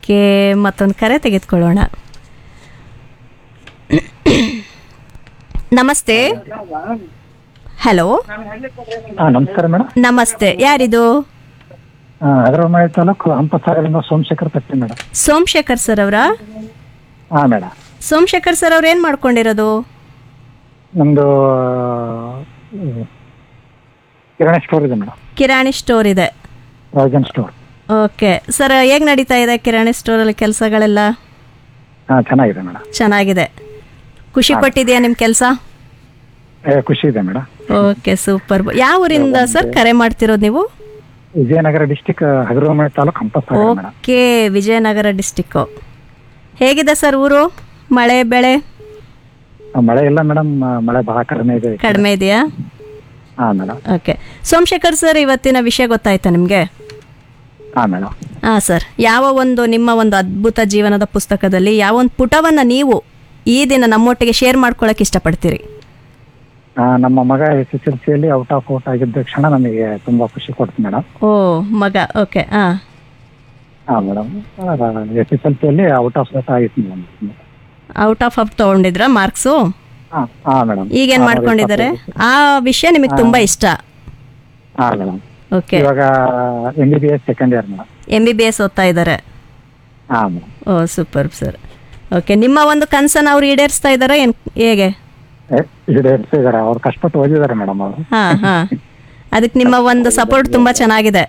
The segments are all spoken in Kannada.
ಓಕೆ ಮತ್ತೊಂದು ಕರೆ ತೆಗೆದುಕೊಳ್ಳೋಣ ನಮಸ್ತೆ ಹಲೋ ಹಾಂ ನಮಸ್ಕಾರ ಮೇಡಮ್ ನಮಸ್ತೆ ಯಾರಿದು ಅಗ್ರವಾಮಿ ತಾಲೂಕು ಹಂಪಸಾಗರದಿಂದ ಸೋಮಶೇಖರ್ ತಟ್ಟಿ ಮೇಡಮ್ ಸೋಮಶೇಖರ್ ಸರ್ ಅವರಾ ಹಾಂ ಮೇಡಮ್ ಸೋಮಶೇಖರ್ ಸರ್ ಅವ್ರು ಏನು ಮಾಡ್ಕೊಂಡಿರೋದು ನಮ್ಮದು ಕಿರಾಣಿ ಸ್ಟೋರ್ ಇದೆ ಮೇಡಮ್ ಕಿರಾಣಿ ಸ್ಟೋರ್ ಇದೆ ಪ್ರಾವಿಜನ್ ಸ್ಟೋರ್ ಓಕೆ ಸರ್ ಹೇಗೆ ನಡೀತಾ ಇದೆ ಕಿರಾಣಿ ಸ್ಟೋರಲ್ಲಿ ಕೆಲಸಗಳೆಲ್ಲ ಹಾಂ ಚೆನ್ನಾಗಿದೆ ಮೇಡಮ್ ಚೆನ್ನಾಗಿದೆ ಖುಷಿ ಪಟ್ಟಿದೆಯಾ ನಿಮ್ಮ ಕೆಲಸ ಏ ಖುಷಿ ಇದೆ ಮೇಡಮ್ ಓಕೆ ಸೂಪರ್ ಯಾವ ಊರಿಂದ ಸರ್ ಕರೆ ಮಾಡ್ತಿರೋದು ನೀವು ವಿಜಯನಗರ ಡಿಸ್ಟಿಕ್ ಹಗರವಾಮಿ taluk Hampasagara madam okay Vijayanagara district ಹೇಗಿದೆ ಸರ್ ಊರು ಮಳೆ ಬೆಳೆ ಮಳೆ ಇಲ್ಲ ಮೇಡಮ್ ಮಳೆ ಭಾಳ ಕಡಿಮೆ ಇದೆ ಕಡಿಮೆ ಇದೆಯಾ ಹಾಂ ಮೇಡಮ್ ಓಕೆ ಸೋಮಶೇಖರ್ ಸರ್ ಇವತ್ತಿನ ವಿಷಯ ಗೊತ್ತಾಯ್ತಾ ನಿಮಗೆ ಹಾಂ ಮೇಡಮ್ ಹಾಂ ಸರ್ ಯಾವ ಒಂದು ನಿಮ್ಮ ಒಂದು ಅದ್ಭುತ ಜೀವನದ ಪುಸ್ತಕದಲ್ಲಿ ಯಾವ ಒಂದು ಪುಟವನ್ನು ನೀವು ಈ ದಿನ ನಮ್ಮೊಟ್ಟಿಗೆ ಶೇರ್ ಮಾಡ್ಕೊಳ್ಳೋಕೆ ಇಷ್ಟಪಡ್ತೀರಿ ನಮ್ಮ ಮಗ ಎಸ್ ಎಸ್ ಎಲ್ ಸಿಯಲ್ಲಿ ಔಟ್ ಆಫ್ ಔಟ್ ಆಗಿದ್ದ ಕ್ಷಣ ನಮಗೆ ತುಂಬ ಖುಷಿ ಕೊಡ್ತು ಮೇಡಮ್ ಓ ಮಗ ಓಕೆ ಹಾಂ ಹಾಂ ಮೇಡಮ್ ಎಸ್ ಎಸ್ ಎಲ್ ಸಿಯಲ್ಲಿ ಔಟ್ ಆಫ್ ಔಟ್ ಆಗಿತ್ತು ಮೇಡಮ್ ಔಟ್ ಆಫ್ ಅಪ್ ತೊಗೊಂಡಿದ್ರಾ ಮಾರ್ಕ್ಸು ಹಾಂ ಹಾಂ ಮೇಡಮ್ ಈಗೇನು ಮಾಡ್ಕೊಂಡಿದ್ದಾರೆ ಆ ವಿಷಯ ನಿಮಗೆ ತುಂಬ ಇಷ್ಟ ಹಾಂ ಮೇಡಮ್ ಓಕೆ ಇವಾಗ M B B S second year madam M B B S ಓದ್ತಾ ಇದ್ದಾರೆ ಹಾಂ madam oh super sir okay ನಿಮ್ಮ ಒಂದು ಕನಸನ್ನು ಅವ್ರು ಈಡೇರಿಸ್ತಾ ಇದ್ದಾರಾ ಏನು ಹೇಗೆ ಈಡೇರಿಸಿದ್ದಾರೆ ಅವ್ರು ಕಷ್ಟಪಟ್ಟು ಓದಿದ್ದಾರೆ ಮೇಡಮ್ ಅವರು ಹಾಂ ಹಾಂ ಅದಕ್ಕೆ ನಿಮ್ಮ ಒಂದು ಸಪೋರ್ಟ್ ತುಂಬ ಚೆನ್ನಾಗಿದೆ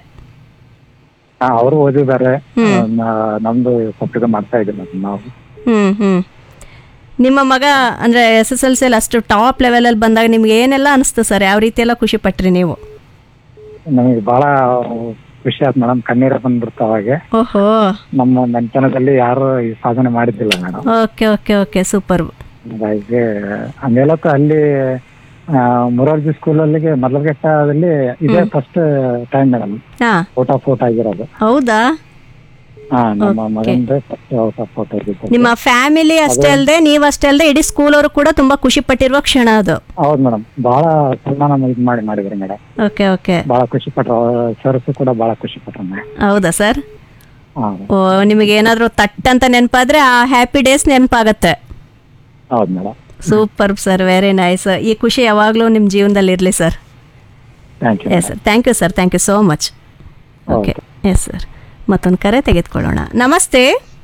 ಹಾಂ ಅವರು ಓದಿದ್ದಾರೆ ನ- ನಮ್ದು ಸ್ವಲ್ಪ ಇದು ಮಾಡ್ತಾ ಇದ್ದೀವಿ ಮೇಡಮ್ ನಾವು ಹ್ಞೂ ಹ್ಞೂ ನಿಮ್ಮ ಮಗ ಅಂದರೆ ಎಸ್ ಎಸ್ ಎಲ್ ಸಿಯಲ್ಲಿ ಅಷ್ಟು ಟಾಪ್ ಲೆವೆಲಲ್ಲಿ ಬಂದಾಗ ನಿಮ್ಗೆ ಏನೆಲ್ಲ ಅನಿಸ್ತು ಸರ್ ಯಾವ ರೀತಿ ಎಲ್ಲ ಖುಷಿ ಪಟ್ರಿ ನೀವು ನಮಗೆ ಬಹಳ ಖುಷಿ ಆಯ್ತು ಮೇಡಮ್ ಕಣ್ಣೀರ ಬಂದ್ಬಿಡ್ತು ಅವಾಗೆ ಓಹೋ ನಮ್ಮ ನೆಂಟನದಲ್ಲಿ ಯಾರು ಈ ಸಾಧನೆ ಮಾಡಿದ್ದಿಲ್ಲ madam okay okay okay super ಹಾಗಾಗಿ ಆಮೇಲತ್ತು ಅಲ್ಲಿ ಆ, ಮುರಾರ್ಜಿ ಸ್ಕೂಲಲ್ಲಿಗೆ ಮಲ್ಲಘಟ್ಟದಲ್ಲಿ ಇದೇ ಫಸ್ಟ್ ಟೈಮ್ ಮೇಡಮ್ ಹಾಂ ಔಟ್ ಆಫ್ ಔಟ್ ಆಗಿರೋದು ಹೌದಾ ಹಾ ನಮ್ಮ ಮಗಂದೇ ಫಸ್ಟ್ ಔಟ್ ಆಫ್ ಔಟ್ ಆಗಿದ್ದು ನಿಮ್ಮ ಫ್ಯಾಮಿಲಿ ಅಷ್ಟೇ ಅಲ್ಲದೆ ನೀವು ಅಷ್ಟೇ ಅಲ್ಲದೆ ಇಡೀ ಸ್ಕೂಲ್ ಅವರು ಕೂಡ ತುಂಬ ಖುಷಿ ಪಟ್ಟಿರುವ ಕ್ಷಣ ಅದು ಹೌದು ಮೇಡಮ್ ಬಹಳ ಸನ್ಮಾನ ಇದು ಮಾಡಿ ಮಾಡಿದ್ರು ಮೇಡಮ್ ಓಕೆ ಓಕೆ ಬಹಳ ಖುಷಿ ಪಟ್ರು ಸರ್ಸು ಕೂಡ ಬಹಳ ಖುಷಿ ಪಟ್ರು ಮೇಡಮ್ ಹೌದಾ ಸರ್ ಹಾ ಓ ನಿಮಗೆ ಏನಾದರೂ ತಟ್ ಅಂತ ನೆನಪಾದ್ರೆ ಆ ಹ್ಯಾಪಿ ಡೇಸ್ ನೆನಪಾಗತ್ತೆ ಹೌದು madam super sir very nice ಈ ಖುಷಿ ಯಾವಾಗಲೂ ನಿಮ್ಮ ಜೀವನದಲ್ಲಿ ಇರಲಿ sir thank you yes sir thank you sir thank you so much okay yes sir ಮತ್ತೊಂದು ಕರೆ ತೆಗೆದುಕೊಳ್ಳೋಣ ನಮಸ್ತೆ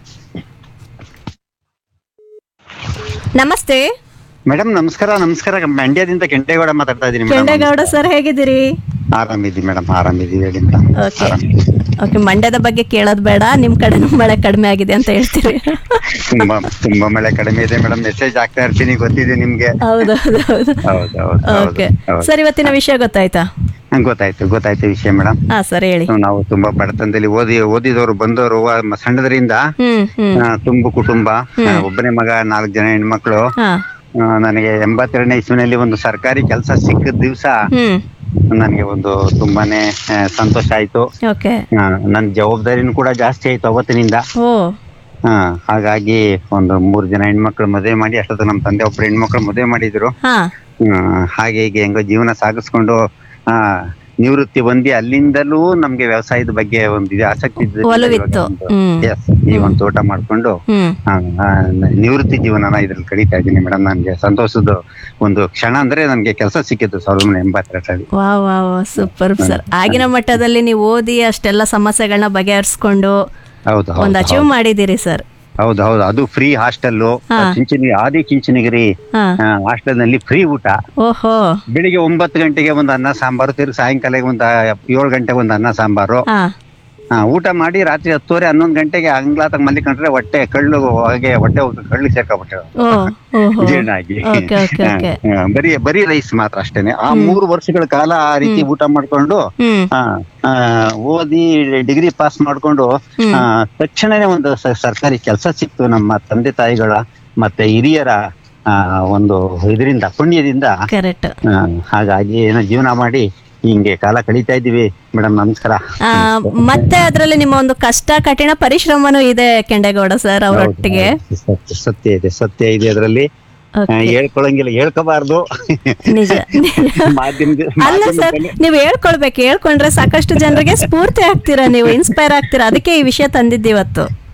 ನಮಸ್ತೆ ಮೇಡಮ್ ನಮಸ್ಕಾರ ನಮಸ್ಕಾರ ಮಂಡ್ಯದಿಂದ ಕೆಂಟೇಗೌಡ ಮಾತಾಡ್ತಾ ಇದ್ದೀನಿ ಮೇಡಮ್ ಕೆಂಡೇಗೌಡ ಸರ್ ಹೇಗಿದ್ದೀರಿ ಆರಾಮಿದ್ದೀವಿ ಮೇಡಮ್ ಆರಾಮಿದ್ದೀವಿ ಹೇಳಿ ಮೇಡಮ್ ಓಕೆ ಓಕೆ ಮಂಡ್ಯದ ಬಗ್ಗೆ ಕೇಳೋದು ಬೇಡ ನಿಮ್ಮ ಕಡೆನೂ ಮಳೆ ಕಡಿಮೆ ಆಗಿದೆ ಅಂತ ಹೇಳ್ತೀರಿ ತುಂಬಾ ತುಂಬಾ ಮಳೆ ಕಡಿಮೆ ಇದೆ ಮೇಡಮ್ ಮೆಸೇಜ್ ಆಗ್ತಾ ಇರ್ತೀನಿ ಗೊತ್ತಿದೆ ನಿಮ್ಗೆ ಹೌದು ಹೌದು ಹೌದು ಹೌದು ಹೌದು ಓಕೆ ಹೌದು ಸರ್ ಇವತ್ತಿನ ವಿಷಯ ಗೊತ್ತಾಯ್ತಾ ಹಂಗ್ ಗೊತ್ತಾಯ್ತು ಗೊತ್ತಾಯ್ತು ವಿಷಯ ಮೇಡಮ್ ಹಾ ಸರ್ ಹೇಳಿ ನಾವು ತುಂಬಾ ಬಡತನದಲ್ಲಿ ಓದಿ ಓದಿದವರು ಬಂದವರು ವ- ಸಣ್ಣದರಿಂದ ಹ್ಮ್ ಹ್ಮ್ ಆ, ತುಂಬು ಕುಟುಂಬ ಆ, ಒಬ್ಬನೇ ಮಗ ನಾಲ್ಕು ಜನ ಹೆಣ್ಮಕ್ಳು ಹಾ ಆ, ನನಗೆ ಎಂಬತ್ತೆರಡನೇ ಇಸ್ವಿನಲ್ಲಿ ಒಂದು ಸರ್ಕಾರಿ ಕೆಲಸ ಸಿಕ್ಕಿದ ದಿವಸ ಹ್ಮ್ ನನಗೆ ಒಂದು ತುಂಬಾನೇ ಆ, ಸಂತೋಷ ಆಯ್ತು ಓಕೆ ಆ, ನನ್ ಜವಾಬ್ದಾರಿನೂ ಕೂಡ ಜಾಸ್ತಿ ಆಯ್ತು ಅವತ್ತಿನಿಂದ ಓ ಹಾ ಹಾಗಾಗಿ ಒಂದು ಮೂರ್ ಜನ ಹೆಣ್ಮಕ್ಳು ಮದುವೆ ಮಾಡಿ ಅಷ್ಟೊತ್ತು ನಮ್ಮ ತಂದೆ ಒಬ್ರು ಹೆಣ್ಮಕ್ಳು ಮದುವೆ ಮಾಡಿದ್ರು ಹಾ ಹ್ಮ್, ಹಾಗೆ ಹೀಗೆ ಹೆಂಗೋ ಜೀವನ ಸಾಗಿಸ್ಕೊಂಡು ಆ ನಿವೃತ್ತಿ ಹೊಂದಿ ಅಲ್ಲಿಂದಲೂ ನಮ್ಗೆ ವ್ಯವಸಾಯದ ಬಗ್ಗೆ ಒಂದು ಇದು ಆಸಕ್ತಿ ಇದ್ದಿದ್ದು ಒಲವಿತ್ತು. ಇವಾಗ ಒಂದು- ಹ್ಮ್. Yes, ಈ ಒಂದು ತೋಟ ಮಾಡ್ಕೊಂಡು ಹ್ಮ್ ಆ, ಆ, ನಿವೃತ್ತಿ ಜೀವನನ ಇದ್ರಲ್ಲಿ ಕಳೀತಾ ಇದ್ದೀನಿ ಮೇಡಮ್ ನನ್ಗೆ ಸಂತೋಷದ ಒಂದು ಕ್ಷಣ ಅಂದ್ರೆ ನನ್ಗೆ ಕೆಲಸ ಸಿಕ್ಕಿತ್ತು ಸಾವಿರದ ಒಂಬೈನೂರ ಎಂಬತ್ತೆರಡರಲ್ಲಿ ವಾ ವಾ ವಾ ಸೂಪರ್ ಸರ್ ಆಗಿನ ಮಟ್ಟದಲ್ಲಿ ನೀವು ಓದಿ ಅಷ್ಟೆಲ್ಲ ಸಮಸ್ಯೆಗಳನ್ನ ಬಗೆಹರಿಸ್ಕೊಂಡು ಹೌದು ಒಂದು ಹೌದು ಅಚೀವ್ ಮಾಡಿದ್ದೀರಿ ಸರ್ ಹೌದು ಹೌದು ಅದು ಫ್ರೀ ಹಾಸ್ಟೆಲ್ ಹಾ. ಚಿಂಚನಗಿರಿ ಆದಿ ಚಿಂಚನಗಿರಿ ಹಾ ಹಾಸ್ಟೆಲ್ ನಲ್ಲಿ ಫ್ರೀ ಊಟ ಓಹೋ ಬೆಳಿಗ್ಗೆ ಒಂಬತ್ತು ಗಂಟೆಗೆ ಒಂದು ಅನ್ನ ಸಾಂಬಾರು ತಿರ್ಗಿ ಸಾಯಂಕಾಲ ಒಂದು ಏಳು ಗಂಟೆಗೆ ಒಂದು ಅನ್ನ ಸಾಂಬಾರು ಹಾ ಆ, ಊಟ ಮಾಡಿ ರಾತ್ರಿ ಹತ್ತುವರೆ ಹನ್ನೊಂದು ಗಂಟೆಗೆ ಅಂಗ್ಲಾತಾಗ ಮಲ್ಲಿಕೊಂಡ್ರೆ ಹೊಟ್ಟೆ ಕಳ್ಳು ಹಾಗೆ ಹೊಟ್ಟೆ ಕಳ್ಳು ಸೇರ್ಕೊಬಿಟ್ಟೆ ಓ ಓಹೋ ಜೀರ್ಣಾಗಿ ಓಕೆ ಓಕೆ ಓಕೆ ಆ, ಬರೀ ಬರೀ ರೈಸ್ ಮಾತ್ರ ಅಷ್ಟೇನೆ ಆ ಮೂರು ವರ್ಷಗಳ ಕಾಲ ಆ ರೀತಿ ಊಟ ಮಾಡ್ಕೊಂಡು ಹ್ಮ್ ಆ, ಆ, ಓದಿ ಡಿಗ್ರಿ ಪಾಸ್ ಮಾಡ್ಕೊಂಡು ಆ, ತಕ್ಷಣನೇ ಒಂದು ಸ- ಸರ್ಕಾರಿ ಕೆಲಸ ಸಿಕ್ತು ನಮ್ಮ ತಂದೆ ತಾಯಿಗಳ ಮತ್ತೆ ಹಿರಿಯರ ಆ, ಒಂದು ಇದರಿಂದ ಪುಣ್ಯದಿಂದ ಕರೆಕ್ಟ್ ಆ, ಹಾಗಾಗಿ ಏನೋ ಜೀವನ ಮಾಡಿ ಹಿಂಗೆ ಕಾಲ ಕಳೀತಾ ಇದ್ದೀವಿ ಮೇಡಮ್ ನಮಸ್ಕಾರ ಮತ್ತೆ ಅದರಲ್ಲಿ ನಿಮ್ಮ ಒಂದು ಕಷ್ಟ ಕಠಿಣ ಪರಿಶ್ರಮನೂ ಇದೆ ಕೆಂಡೇಗೌಡ ಸರ್ ಅವರೊಟ್ಟಿಗೆ ಸತ್ಯ- ಸತ್ಯ ಇದೆ ಸತ್ಯ ಇದೆ ಅದರಲ್ಲಿ ಓಕೆ ಹೇಳ್ಕೊಳಂಗಿಲ್ಲ ಹೇಳ್ಕೋಬಾರ್ದು ನಿಜ ಮಾಧ್ಯಮದ ಅಲ್ಲ ಸರ್ ನೀವು ಹೇಳ್ಕೊಳ್ಬೇಕು ಹೇಳ್ಕೊಂಡ್ರೆ ಸಾಕಷ್ಟು ಜನರಿಗೆ ಸ್ಫೂರ್ತಿ ಆಗ್ತೀರಾ ನೀವು ಇನ್ಸ್ಪೈರ್ ಆಗ್ತೀರಾ ಅದಕ್ಕೆ ಈ ವಿಷಯ ತಂದಿದ್ದು ಇವತ್ತು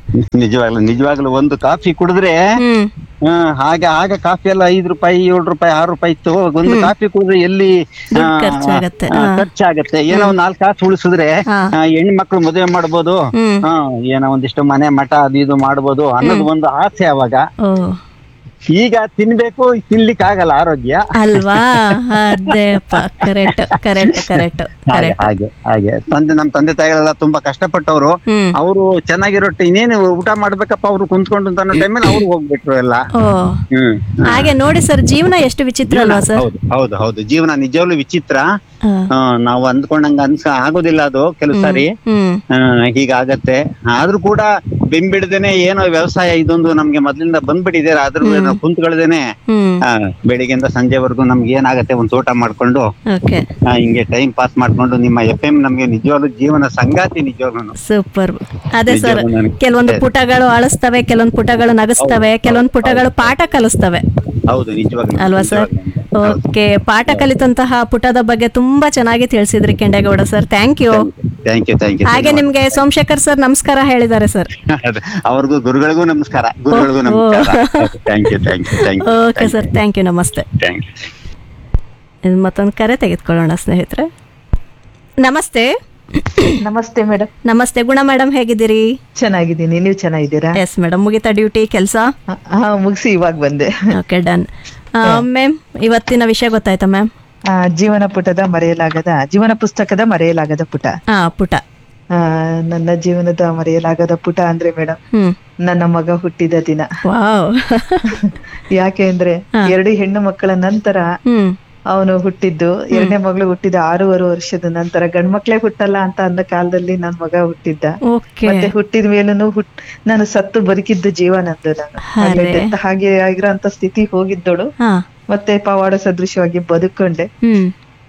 ನಿಜವಾಗ್ಲು ನಿಜವಾಗ್ಲು ಒಂದು ಕಾಫಿ ಕುಡಿದ್ರೆ ಹ್ಮ್ ಹ್ಮ್ ಹಾಗೆ ಆಗ ಕಾಫಿ ಎಲ್ಲ ಐದು ರೂಪಾಯಿ ಏಳು ರೂಪಾಯಿ ಆರು ರೂಪಾಯಿ ಇತ್ತು ಒಂದು ಕಾಫಿ ಕುಡಿದ್ರೆ ಎಲ್ಲಿ ದುಡ್ಡು ಆ, ಖರ್ಚಾಗತ್ತೆ. ಆ, ಹಾ. ಖರ್ಚಾಗತ್ತೆ ಏನೋ ಒಂದ್ ನಾಲ್ಕು ಕಾಸು ಉಳಿಸಿದ್ರೆ ಹಾ. ಆ, ಹೆಣ್ಮಕ್ಳು ಮದುವೆ ಮಾಡ್ಬೋದು ಹ್ಮ್ ಹಾ ಏನೋ ಒಂದಿಷ್ಟು ಮನೆ ಮಠ ಅದು ಇದು ಮಾಡ್ಬೋದು ಅನ್ನೋದು ಒಂದು ಆಸೆ ಅವಾಗ ಓ ಈಗ ತಿನ್ಬೇಕು ತಿನ್ಲಿಕ್ಕೆ ಆಗಲ್ಲ ಆರೋಗ್ಯ ಅಲ್ವಾ ಅದೇಪ್ಪ ಕರೆಕ್ಟ್ ಕರೆಕ್ಟ್ ಕರೆಕ್ಟ್ ಹಾಗೆ ಕರೆಕ್ಟ್ ಹಾಗೆ ಹಾಗೆ ತಂದೆ ನಮ್ ತಂದೆ ತಾಯಿಗಳೆಲ್ಲ ತುಂಬಾ ಕಷ್ಟಪಟ್ಟವ್ರು ಹ್ಮ್ ಅವರು ಚೆನ್ನಾಗಿರೊಟ್ಟು ಇನ್ನೇನು ಊಟ ಮಾಡ್ಬೇಕಪ್ಪ ಅವ್ರು ಕುಂತ್ಕೊಂಡು ಅಂತ ಅನ್ನೋ ಟೈಮಲ್ಲಿ ಅವ್ರು ಹೋಗ್ಬಿಟ್ರು ಎಲ್ಲ ಓ ಹ್ಮ್ ಹಾಗೆ ನೋಡಿ ಸರ್ ಜೀವನ ಎಷ್ಟು ವಿಚಿತ್ರ ಅಲ್ವಾ ಸರ್ ಹೌದು ಹೌದು ಹೌದು ಜೀವನ ನಿಜವಾಗ್ಲೂ ವಿಚಿತ್ರ ಹಾ. ಆ, ನಾವು ಅಂದ್ಕೊಂಡಂಗ ಅನ್ಸ ಆಗೋದಿಲ್ಲ ಅದು ಕೆಲವು ಸಾರಿ ಹ್ಮ್ ಆ, ಹೀಗಾಗತ್ತೆ ಆದ್ರೂ ಕೂಡ ಬೆಂಬಿಡದೇನೆ ಏನೋ ವ್ಯವಸಾಯ ಇದೊಂದು ನಮ್ಗೆ ಮೊದ್ಲಿಂದ ಬಂದ್ಬಿಟ್ಟಿದೆ ಅದ್ರ ನಾವು ಕುಂತ್ಕೊಳ್ದೇನೆ ಹ್ಮ್ ಆ, ಬೆಳಿಗ್ಗೆಯಿಂದ ಸಂಜೆವರೆಗೂ ನಮ್ಗೆ ಏನಾಗತ್ತೆ ಒಂದ್ ತೋಟ ಮಾಡ್ಕೊಂಡು ಓಕೆ ಆ, ಹಿಂಗೆ ಟೈಮ್ ಪಾಸ್ ಮಾಡ್ಕೊಂಡು ನಿಮ್ಮ ಎಫ್ ಎಂ ನಮ್ಗೆ ನಿಜವಾಗ್ಲೂ ಜೀವನ ಸಂಗಾತಿ ನಿಜವಾಗ್ಲೂ ಸೂಪರ್ ಅದೇ ಸರ್ ನಿಜವಾಗ್ಲೂ ನನಗೆ- ಕೆಲವೊಂದು ಪುಟಗಳು ಅಳಿಸ್ತವೆ ಕೆಲವೊಂದು ಪುಟಗಳು ನಗಿಸ್ತವೆ ಕೆಲವೊಂದು ಪುಟಗಳು ಪಾಠ ಕಲಿಸ್ತವೆ ಹೌದು ನಿಜವಾಗ್ಲೂ ಅಲ್ವಾ ಸರ್ ಓಕೆ ಪಾಠ ಕಲಿತಂತಹ ಪುಟದ ಬಗ್ಗೆ ತುಂಬಾ ಚೆನ್ನಾಗಿ ತಿಳಿಸಿದ್ರಿ Kendegowda sir thank you thank you thank you ಹಾಗೆ ನಿಮ್ಗೆ ಸೋಮಶೇಖರ್ ಸರ್ ನಮಸ್ಕಾರ ಹೇಳಿದ್ದಾರೆ ಸರ್ ಅವ್ರಿಗೂ ಗುರುಗಳಿಗೂ ನಮಸ್ಕಾರ ಗುರುಗಳಿಗೂ ನಮಸ್ಕಾರ thank you thank you thank you okay sir thank you ನಮಸ್ತೆ ಥ್ಯಾಂಕ್ ಯು ಇದು ಮತ್ತೊಂದು ಕರೆ ತೆಗೆದುಕೊಳ್ಳೋಣ ಸ್ನೇಹಿತರೆ ನಮಸ್ತೆ ನಮಸ್ತೆ ಮೇಡಮ್ ನಮಸ್ತೆ ಗುಣ ಮೇಡಮ್ ಹೇಗಿದ್ದೀರಿ ಚೆನ್ನಾಗಿದ್ದೀನಿ ನೀವು ಚೆನ್ನಾಗಿದ್ದೀರಾ ಎಸ್ ಮೇಡಮ್ ಮುಗಿತಾ ಡ್ಯೂಟಿ ಕೆಲಸ ಹಾ ಮುಗಿಸಿ ಇವಾಗ ಬಂದೆ ಓಕೆ ಡನ್ ಮ್ಯಾಮ್ ಇವತ್ತಿನ ವಿಷಯ ಗೊತ್ತಾಯ್ತಾ ಮ್ಯಾಮ್ ಆ, ಜೀವನ ಪುಟದ ಮರೆಯಲಾಗದ ಜೀವನ ಪುಸ್ತಕದ ಮರೆಯಲಾಗದ ಪುಟ ಹಾ ಪುಟ ಆ, ನನ್ನ ಜೀವನದ ಮರೆಯಲಾಗದ ಪುಟ ಅಂದ್ರೆ ಮೇಡಮ್ ಹ್ಮ್ ನನ್ನ ಮಗ ಹುಟ್ಟಿದ ದಿನ ವಾವ್ ಯಾಕೆ ಅಂದ್ರೆ ಎರಡು ಹೆಣ್ಣು ಮಕ್ಕಳ ನಂತರ ಹ್ಮ್ ಅವನು ಹುಟ್ಟಿದ್ದು ಎರಡನೇ ಮಗಳು ಹುಟ್ಟಿದ ಆರೂವರೆ ವರ್ಷದ ನಂತರ ಗಂಡ್ಮಕ್ಳೇ ಹುಟ್ಟಲ್ಲ ಅಂತ ಅಂದ ಕಾಲದಲ್ಲಿ ನನ್ ಮಗ ಹುಟ್ಟಿದ್ದ ಓಕೆ ಮತ್ತೆ ಹುಟ್ಟಿದ ಮೇಲೂ ಹುಟ್ ನಾನು ಸತ್ತು ಬದುಕಿದ್ದು ಜೀವ ನಂದು ನಾನು ಹಾಗೆ ಅರೆ. death ಹಾಗೆ ಆಗಿರೋಂತ ಸ್ಥಿತಿ ಹೋಗಿದ್ದೋಳು ಹಾ ಮತ್ತೆ ಪವಾಡ ಸದೃಶವಾಗಿ ಬದುಕೊಂಡೆ ಹ್ಮ್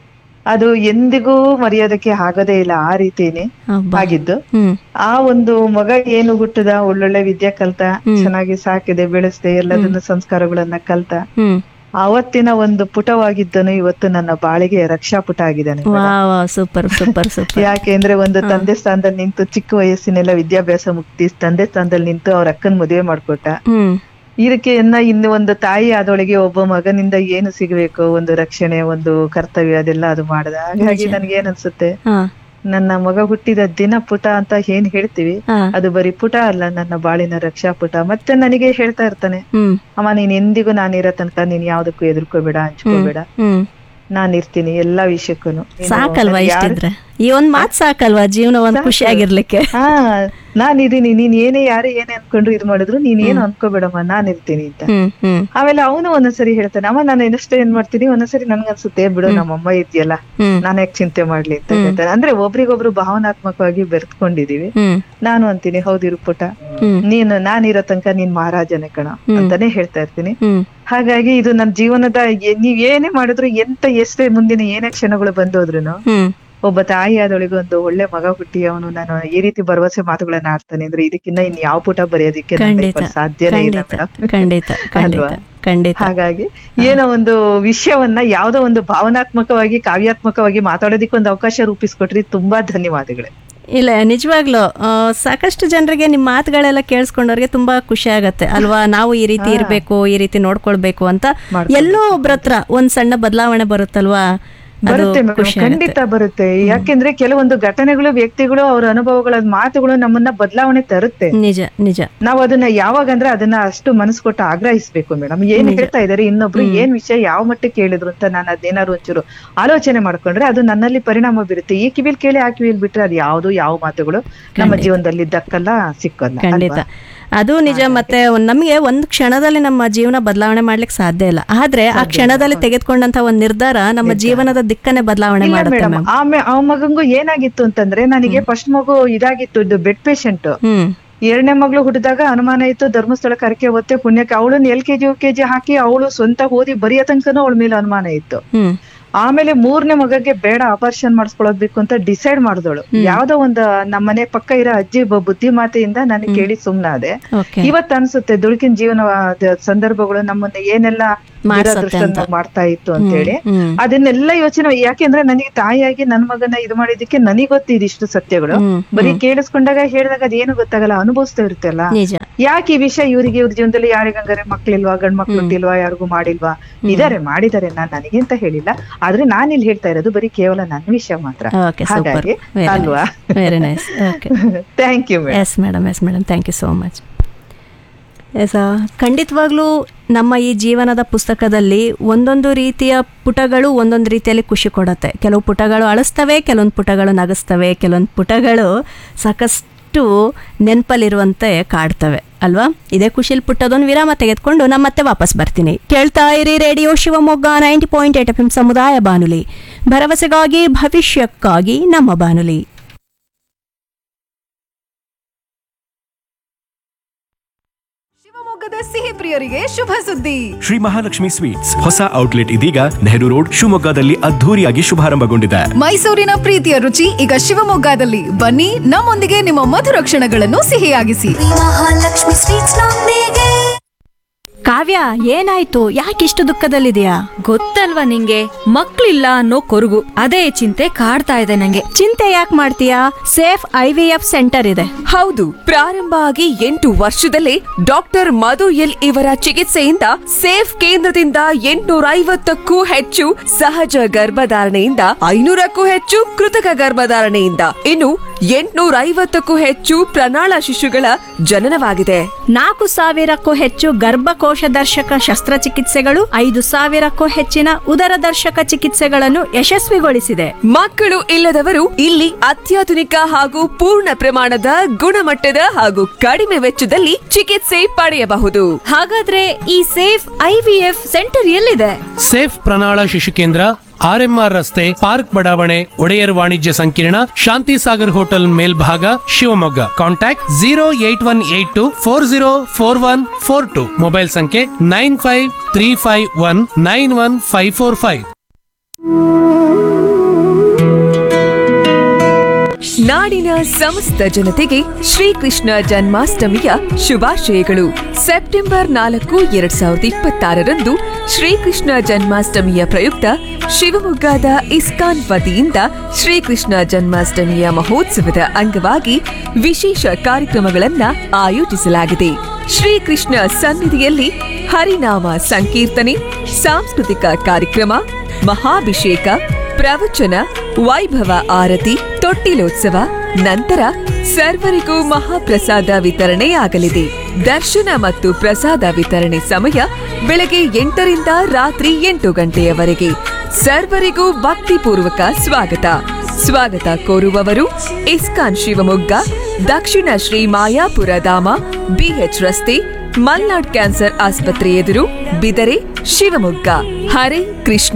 ಅದು ಎಂದಿಗೂ ಮರೆಯೋದಕ್ಕೆ ಆಗೋದೇ ಇಲ್ಲ ಆ ರೀತಿನೇ ಹಬ್ಬ. ಆಗಿದ್ದು ಹ್ಮ್ ಆ ಒಂದು ಮಗ ಏನು ಹುಟ್ಟದ ಒಳ್ಳೊಳ್ಳೆ ವಿದ್ಯೆ ಕಲ್ತ ಚೆನ್ನಾಗಿ ಸಾಕಿದೆ ಬೆಳೆಸ್ದೆ ಎಲ್ಲದನ್ನ ಸಂಸ್ಕಾರಗಳನ್ನ ಕಲ್ತ ಹ್ಮ್ ಅವತ್ತಿನ ಒಂದು ಪುಟವಾಗಿದ್ದನು ಇವತ್ತು ನನ್ನ ಬಾಳಿಗೆ ರಕ್ಷಾ ಪುಟ ಆಗಿದ್ದಾನೆ ವಾ ವಾ ಸೂಪರ್ ಸೂಪರ್ ಸೂಪರ್ ಯಾಕೆಂದ್ರೆ ಒಂದು ತಂದೆ ಸ್ಥಾನದಲ್ಲಿ ನಿಂತು ಚಿಕ್ಕ ವಯಸ್ಸಿನೆಲ್ಲ ವಿದ್ಯಾಭ್ಯಾಸ ಮುಕ್ತಿ ತಂದೆ ಸ್ಥಾನದಲ್ಲಿ ನಿಂತು ಅವ್ರ ಅಕ್ಕನ್ ಮದುವೆ ಮಾಡ್ಕೊಟ್ಟ ಹ್ಮ್ ಇದಕ್ಕೆ ಇನ್ನ ಇನ್ನು ಒಂದು ತಾಯಿ ಆದೊಳಗೆ ಒಬ್ಬ ಮಗನಿಂದ ಏನು ಸಿಗಬೇಕು ಒಂದು ರಕ್ಷಣೆ ಒಂದು ಕರ್ತವ್ಯ ಅದೆಲ್ಲ ಅದು ಮಾಡದ ಹಾಗಾಗಿ ನನ್ಗೆ ಏನ್ ಅನ್ಸುತ್ತೆ ಹಾ ನನ್ನ ಮಗ ಹುಟ್ಟಿದ ದಿನ ಪುಟ ಅಂತ ಏನ್ ಹೇಳ್ತೀವಿ ಹಾ ಅದು ಬರೀ ಪುಟ ಅಲ್ಲ ನನ್ನ ಬಾಳಿನ ರಕ್ಷಾ ಪುಟ ಮತ್ತೆ ನನಗೆ ಹೇಳ್ತಾ ಇರ್ತಾನೆ ಹ್ಮ್ ಅಮ್ಮ ನೀನ್ ಎಂದಿಗೂ ನಾನಿರೋ ತನಕ ನೀನ್ ಯಾವ್ದಕ್ಕೂ ಎದುರ್ಕೋಬೇಡ ಹಂಚ್ಕೋಬೇಡ ಹ್ಮ್ ನಾನ್ ಇರ್ತೀನಿ ಎಲ್ಲಾ ವಿಷಯಕ್ಕೂ ಸಾಕಲ್ವಾ ಇಷ್ಟಿದ್ರೆ ಈ ಒಂದ್ ಮಾತ್ ಸಾಕಲ್ವಾ ಜೀವನ ಒಂದ್ ಖುಷಿಯಾಗಿರ್ಲಿಕ್ಕೆ ಹಾ ನಾನ್ ಇದೀನಿ ನೀನ್ ಏನೇ ಯಾರೇ ಏನೇ ಅನ್ಕೊಂಡ್ರು ಇದು ಮಾಡಿದ್ರು ನೀನ್ ಏನು ಅನ್ಕೋಬೇಡಮ್ಮ ನಾನ್ ಇರ್ತೀನಿ ಅಂತ ಹ್ಮ್ ಹ್ಮ್ ಆಮೇಲೆ ಅವನು ಒಂದೊಂದ್ಸರಿ ಹೇಳ್ತಾನೆ ಅಮ್ಮ ನಾನು ಏನಷ್ಟೇ ಏನ್ ಮಾಡ್ತೀನಿ ಒಂದೊಂದ್ಸರಿ ನನ್ಗನ್ಸುತ್ತೆ ಬಿಡು ನಮ್ಮಮ್ಮ ಇದೆಯಲ್ಲ ಹ್ಮ್ ನಾನ್ ಯಾಕೆ ಚಿಂತೆ ಮಾಡ್ಲಿ ಅಂತ ಹೇಳ್ತಾನೆ ಅಂದ್ರೆ ಒಬ್ರಿಗೊಬ್ರು ಭಾವನಾತ್ಮಕವಾಗಿ ಬೆರೆತ್ಕೊಂಡಿದೀವಿ ಹ್ಮ್ ನಾನು ಅಂತೀನಿ ಹೌದಿರು ಪುಟ ಹ್ಮ್ ನೀನು ನಾನಿರೋ ತನಕ ನೀನ್ ಮಹಾರಾಜನೇ ಕಣ ಅಂತಾನೆ ಹೇಳ್ತಾ ಇರ್ತೀನಿ ಹ್ಮ್ ಹಾಗಾಗಿ ಇದು ನನ್ನ ಜೀವನದ ಎ- ನೀವ್ ಏನೇ ಮಾಡಿದ್ರು ಎಂತ ಎಷ್ಟೇ ಮುಂದಿನ ಏನೇ ಕ್ಷಣಗಳು ಬಂದೋದ್ರುನು ಹ್ಮ್ ಒಬ್ಬ ತಾಯಿ ಆದೊಳಗೆ ಒಂದು ಒಳ್ಳೆ ಮಗ ಹುಟ್ಟಿ ಅವನು ನಾನು ಈ ರೀತಿ ಭರವಸೆ ಮಾತುಗಳನ್ನ ಆಡ್ತಾನೆ ಅಂದ್ರೆ ಇದಕ್ಕಿನ್ನ ಇನ್ ಯಾವ ಪುಟ ಬರೆಯೋದಿಕ್ಕೆ ನನ್ನ ಖಂಡಿತ ಕೈಯಲ್ಲಿ ಸಾಧ್ಯನೇ ಇಲ್ಲ ಖಂಡಿತ ಮೇಡಮ್ ಖಂಡಿತ ಖಂಡಿತ ಅಲ್ವಾ? ಖಂಡಿತ ಹಾಗಾಗಿ ಏನೋ ಒಂದು ವಿಷಯವನ್ನ ಯಾವ್ದೋ ಒಂದು ಭಾವನಾತ್ಮಕವಾಗಿ ಕಾವ್ಯಾತ್ಮಕವಾಗಿ ಮಾತಾಡೋದಿಕ್ಕೆ ಒಂದು ಅವಕಾಶ ರೂಪಿಸ್ಕೊಟ್ರಿ ತುಂಬಾ ಧನ್ಯವಾದಗಳು ಇಲ್ಲ ನಿಜವಾಗ್ಲು ಆ, ಸಾಕಷ್ಟು ಜನರಿಗೆ ನಿಮ್ಮ ಮಾತುಗಳೆಲ್ಲ ಕೇಳಿಸ್ಕೊಂಡವ್ರಿಗೆ ತುಂಬಾ ಖುಷಿ ಆಗತ್ತೆ ಅಲ್ವಾ ನಾವು ಈ ರೀತಿ ಇರ್ಬೇಕು ಈ ರೀತಿ ನೋಡ್ಕೊಳ್ಬೇಕು ಅಂತ ಎಲ್ಲೋ ಒಬ್ರ ಹತ್ರ ಒಂದ್ ಸಣ್ಣ ಬದಲಾವಣೆ ಬರುತ್ತಲ್ವಾ ಅದು ಬರುತ್ತೆ ಮೇಡಮ್ ಖುಷಿ ಆಗತ್ತೆ ಖಂಡಿತ ಬರುತ್ತೆ ಯಾಕೆಂದ್ರೆ ಕೆಲವೊಂದು ಘಟನೆಗಳು ವ್ಯಕ್ತಿಗಳು ಅವ್ರ ಅನುಭವಗಳ ಮಾತುಗಳು ನಮ್ಮನ್ನ ಬದಲಾವಣೆ ತರುತ್ತೆ ನಿಜ ನಿಜ ನಾವ್ ಅದನ್ನ ಯಾವಾಗ ಅಂದ್ರೆ ಅದನ್ನ ಅಷ್ಟು ಮನಸ್ಸು ಕೊಟ್ಟು ಆಗ್ರಹಿಸ್ಬೇಕು ಮೇಡಮ್ ಏನ್ ಹೇಳ್ತಾ ಇದಾರೆ ಇನ್ನೊಬ್ರು ಏನ್ ವಿಷಯ ಯಾವ ಮಟ್ಟಕ್ಕೆ ಕೇಳಿದ್ರು ಅಂತ ನಾನು ಅದೇನಾದ್ರು ಒಂಚೂರು ಆಲೋಚನೆ ಮಾಡ್ಕೊಂಡ್ರೆ ಅದು ನನ್ನಲ್ಲಿ ಪರಿಣಾಮ ಬೀರುತ್ತೆ ಈ ಕಿವಿಲ್ ಕೇಳಿ ಆ ಕಿವಿಲ್ ಬಿಟ್ರೆ ಅದು ಯಾವ್ದು ಯಾವ ಮಾತುಗಳು ನಮ್ಮ ಜೀವನದಲ್ಲಿ ದಕ್ಕಲ್ಲ ಸಿಕ್ಕಲ್ಲ ಖಂಡಿತ ಅದು ನಿಜ ಮತ್ತೆ ಒಂದ್- ನಮಗೆ ಒಂದು ಕ್ಷಣದಲ್ಲಿ ನಮ್ಮ ಜೀವನ ಬದಲಾವಣೆ ಮಾಡ್ಲಿಕ್ಕೆ ಸಾಧ್ಯ ಇಲ್ಲ ಆದ್ರೆ ಆ ಕ್ಷಣದಲ್ಲಿ ತೆಗೆದುಕೊಂಡಂತ ಒಂದ್ ನಿರ್ಧಾರ ನಮ್ಮ ಜೀವನದ ದಿಕ್ಕನ್ನೇ ಬದಲಾವಣೆ ಇಲ್ಲ ಮಾಡುತ್ತೆ ಮೇಡಮ್ ಮ್ಯಾಮ್ ಆಮೇಲೆ ಆ ಮಗಂಗೂ ಏನಾಗಿತ್ತು ಅಂತಂದ್ರೆ ನನಗೆ ಫಸ್ಟ್ ಮಗು ಇದಾಗಿತ್ತು ಬೆಡ್ ಪೇಷಂಟ್ ಹ್ಮ್ ಎರಡನೇ ಮಗಳು ಹುಟ್ಟಿದಾಗ ಅನುಮಾನ ಇತ್ತು ಧರ್ಮಸ್ಥಳ ಕರಕೆ ಒತ್ತೆ ಪುಣ್ಯಕ್ಕೆ ಅವಳನ್ನ ಎಲ್ ಕೆಜಿ ಯು ಕೆಜಿ ಹಾಕಿ ಅವಳು ಸ್ವಂತ ಓದಿ ಬರೆಯ ತನಕನೂ ಅವಳ ಮೇಲೆ ಅನುಮಾನ ಇತ್ತು ಹ್ಮ್ ಆಮೇಲೆ ಮೂರನೇ ಮಗಗೆ ಬೇಡ ಆಪರೇಷನ್ ಮಾಡಿಸ್ಕೊಳೋದ್ಬೇಕು ಅಂತ ಡಿಸೈಡ್ ಮಾಡಿದಳು ಯಾವ್ದೋ ಒಂದು ನಮ್ಮನೆ ಪಕ್ಕ ಇರೋ ಅಜ್ಜಿ ಬ- ಬುದ್ಧಿಮಾತೆಯಿಂದ ನನಗೆ ಕೇಳಿ ಸುಮ್ನಾದೆ ಓಕೆ ಇವತ್ ಅನ್ಸುತ್ತೆ ದುಡುಕಿನ ಜೀವನ ಅದ್ ಸಂದರ್ಭಗಳು ನಮ್ಮನ್ನ ಏನೆಲ್ಲ ಮಾಡ್ಸತ್ತೆ ದುರದೃಷ್ಟ ಅಂತ. ಮಾಡ್ತಾ ಇತ್ತು ಅಂತ ಹೇಳಿ ಹ್ಮ್. ಅದನ್ನೆಲ್ಲ ಯೋಚನೆ ಯಾಕೆಂದ್ರೆ ನನಗೆ ತಾಯಿಯಾಗಿ ನನ್ ಮಗನ ಇದು ಮಾಡಿದಕ್ಕೆ ನನಗೆ ಗೊತ್ತು ಇದಿಷ್ಟು ಸತ್ಯಗಳು ಹ್ಮ್, ಬರೀ ಕೇಳಿಸ್ಕೊಂಡಾಗ ಹೇಳಿದಾಗ ಅದೇನು ಗೊತ್ತಾಗಲ್ಲ ಅನುಭವಿಸ್ತಾ ಇರುತ್ತಲ್ಲ ನಿಜ ಯಾಕೆ ಈ ವಿಷಯ ಇವರಿಗೆ ಇವ್ರ ಜೀವನದಲ್ಲಿ ಯಾರಿಗಂಗಾರೆ ಮಕ್ಳಿಲ್ವಾ ಗಂಡ್ ಮಕ್ಳು ಹುಟ್ಟಿಲ್ವಾ ಯಾರಿಗೂ ಮಾಡಿಲ್ವಾ ಇದಾರೆ ಮಾಡಿದಾರೆ ನಾನ್ ನನಗೆ ಅಂತ ಹೇಳಿಲ್ಲ ಆದ್ರೆ ನಾನ್ ಇಲ್ಲಿ ಹೇಳ್ತಾ ಇರೋದು ಬರೀ ಕೇವಲ ನನ್ನ ವಿಷಯ ಮಾತ್ರ ಓಕೆ ಸೂಪರ್ ಹಾಗಾಗಿ ಅಲ್ವಾ very nice okay thank you madam yes madam yes madam thank you so much yes ಖಂಡಿತವಾಗ್ಲೂ ನಮ್ಮ ಈ ಜೀವನದ ಪುಸ್ತಕದಲ್ಲಿ ಒಂದೊಂದು ರೀತಿಯ ಪುಟಗಳು ಒಂದೊಂದು ರೀತಿಯಲ್ಲಿ ಖುಷಿ ಕೊಡುತ್ತೆ ಕೆಲವು ಪುಟಗಳು ಅಳಿಸ್ತವೆ ಕೆಲವೊಂದು ಪುಟಗಳು ನಗಿಸ್ತವೆ ಕೆಲವೊಂದು ಪುಟಗಳು ಸಾಕಷ್ಟು ನೆನಪಲ್ಲಿರುವಂತೆ ಕಾಡ್ತವೆ ಅಲ್ವಾ ಇದೇ ಖುಷಿಲ್ ಪುಟ್ಟದೊಂದು ವಿರಾಮ ತೆಗೆದುಕೊಂಡು ನಮ್ಮ ಮತ್ತೆ ವಾಪಸ್ ಬರ್ತೀನಿ ಕೇಳ್ತಾ ಇರಿ radio Shivamogga ninety point eight F M ಸಮುದಾಯ ಬಾನುಲಿ ಭರವಸೆಗಾಗಿ ಭವಿಷ್ಯಕ್ಕಾಗಿ ನಮ್ಮ ಬಾನುಲಿ ಶಿವಮೊಗ್ಗದ ಸಿಹಿ ಪ್ರಿಯರಿಗೆ ಶುಭ ಸುದ್ದಿ ಶ್ರೀ ಮಹಾಲಕ್ಷ್ಮಿ ಸ್ವೀಟ್ಸ್ ಹೊಸ ಔಟ್ಲೆಟ್ ಇದೀಗ ನೆಹರು ರೋಡ್ ಶಿವಮೊಗ್ಗದಲ್ಲಿ ಅದ್ಧೂರಿಯಾಗಿ ಶುಭಾರಂಭಗೊಂಡಿದೆ ಮೈಸೂರಿನ ಪ್ರೀತಿಯ ರುಚಿ ಈಗ ಶಿವಮೊಗ್ಗದಲ್ಲಿ ಬನ್ನಿ ನಮ್ಮೊಂದಿಗೆ ನಿಮ್ಮ ಮಧುರ ಕ್ಷಣಗಳನ್ನು ಸಿಹಿಯಾಗಿಸಿ ಮಹಾಲಕ್ಷ್ಮಿ ಸ್ವೀಟ್ಸ್ ನೊಂದಿಗೆ ಕಾವ್ಯ ಏನಾಯ್ತು ಯಾಕಿಷ್ಟು ದುಃಖದಲ್ಲಿದೆಯಾ ಗೊತ್ತಲ್ವಾ ನಿಂಗೆ ಮಕ್ಳಿಲ್ಲ ಅನ್ನೋ ಕೊರಗು ಅದೇ ಚಿಂತೆ ಕಾಡ್ತಾ ಇದೆ ನಂಗೆ ಚಿಂತೆ ಯಾಕೆ ಮಾಡ್ತೀಯಾ safe I V F centre ಇದೆ ಹೌದು ಪ್ರಾರಂಭ ಆಗಿ ಎಂಟು ವರ್ಷದಲ್ಲೇ ಡಾಕ್ಟರ್ ಮಧು ಎಲ್ ಇವರ ಚಿಕಿತ್ಸೆಯಿಂದ ಸೇಫ್ ಕೇಂದ್ರದಿಂದ ಎಂಟುನೂರ ಐವತ್ತಕ್ಕೂ ಹೆಚ್ಚು ಸಹಜ ಗರ್ಭಧಾರಣೆಯಿಂದ ಐನೂರಕ್ಕೂ ಹೆಚ್ಚು ಕೃತಕ ಗರ್ಭಧಾರಣೆಯಿಂದ ಇನ್ನು ಎಂಟುನೂರ ಐವತ್ತಕ್ಕೂ ಹೆಚ್ಚು ಪ್ರಣಾಳ ಶಿಶುಗಳ ಜನನವಾಗಿದೆ ನಾಲ್ಕು ಸಾವಿರಕ್ಕೂ ಹೆಚ್ಚು ಗರ್ಭಕೋಶ ದರ್ಶಕ ಶಸ್ತ್ರಚಿಕಿತ್ಸೆಗಳು ಐದು ಸಾವಿರಕ್ಕೂ ಹೆಚ್ಚಿನ ಉದರ ದರ್ಶಕ ಚಿಕಿತ್ಸೆಗಳನ್ನು ಯಶಸ್ವಿಗೊಳಿಸಿದೆ ಮಕ್ಕಳು ಇಲ್ಲದವರು ಇಲ್ಲಿ ಅತ್ಯಾಧುನಿಕ ಹಾಗೂ ಪೂರ್ಣ ಪ್ರಮಾಣದ ಗುಣಮಟ್ಟದ ಹಾಗೂ ಕಡಿಮೆ ವೆಚ್ಚದಲ್ಲಿ ಚಿಕಿತ್ಸೆ ಪಡೆಯಬಹುದು ಹಾಗಾದ್ರೆ ಈ safe I V F centre ಎಲ್ಲಿದೆ ಸೇಫ್ ಪ್ರಣಾಳ ಶಿಶು ಕೇಂದ್ರ ಆರ್ಎಂಆರ್ ರಸ್ತೆ ಪಾರ್ಕ್ ಬಡಾವಣೆ ಒಡೆಯರ್ ವಾಣಿಜ್ಯ ಸಂಕೀರ್ಣ ಶಾಂತಿ ಸಾಗರ್ ಹೋಟೆಲ್ ಮೇಲ್ಭಾಗ Shivamogga contact zero eight one eight two four zero four one four two mobile ಸಂಖ್ಯೆ nine five three five one nine one five four five ನಾಡಿನ ಸಮಸ್ತ ಜನತೆಗೆ ಶ್ರೀಕೃಷ್ಣ ಜನ್ಮಾಷ್ಟಮಿಯ ಶುಭಾಶಯಗಳು ಸೆಪ್ಟೆಂಬರ್ ನಾಲ್ಕು ಎರಡ್ ಸಾವಿರದ ಇಪ್ಪತ್ತಾರರಂದು ಶ್ರೀಕೃಷ್ಣ ಜನ್ಮಾಷ್ಟಮಿಯ ಪ್ರಯುಕ್ತ ಶಿವಮೊಗ್ಗದ ಇಸ್ಕಾನ್ ವತಿಯಿಂದ ಶ್ರೀಕೃಷ್ಣ ಜನ್ಮಾಷ್ಟಮಿಯ ಮಹೋತ್ಸವದ ಅಂಗವಾಗಿ ವಿಶೇಷ ಕಾರ್ಯಕ್ರಮಗಳನ್ನ ಆಯೋಜಿಸಲಾಗಿದೆ ಶ್ರೀಕೃಷ್ಣ ಸನ್ನಿಧಿಯಲ್ಲಿ ಹರಿನಾಮ ಸಂಕೀರ್ತನೆ ಸಾಂಸ್ಕೃತಿಕ ಕಾರ್ಯಕ್ರಮ ಮಹಾಭಿಷೇಕ ಪ್ರವಚನ ವೈಭವ ಆರತಿ ತೊಟ್ಟಿಲೋತ್ಸವ ನಂತರ ಸರ್ವರಿಗೂ ಮಹಾಪ್ರಸಾದ ವಿತರಣೆಯಾಗಲಿದೆ ದರ್ಶನ ಮತ್ತು ಪ್ರಸಾದ ವಿತರಣೆ ಸಮಯ ಬೆಳಗ್ಗೆ ಎಂಟರಿಂದ ರಾತ್ರಿ ಎಂಟು ಗಂಟೆಯವರೆಗೆ ಸರ್ವರಿಗೂ ಭಕ್ತಿಪೂರ್ವಕ ಸ್ವಾಗತ ಸ್ವಾಗತ ಕೋರುವವರು ಇಸ್ಕಾನ್ ಶಿವಮೊಗ್ಗ ದಕ್ಷಿಣ ಶ್ರೀ ಮಾಯಾಪುರ ಧಾಮ ಬಿಎಚ್ ರಸ್ತೆ ಮಲ್ನಾಡ್ ಕ್ಯಾನ್ಸರ್ ಆಸ್ಪತ್ರೆ ಎದುರು ಬಿದರೆ ಶಿವಮೊಗ್ಗ ಹರೇ ಕೃಷ್ಣ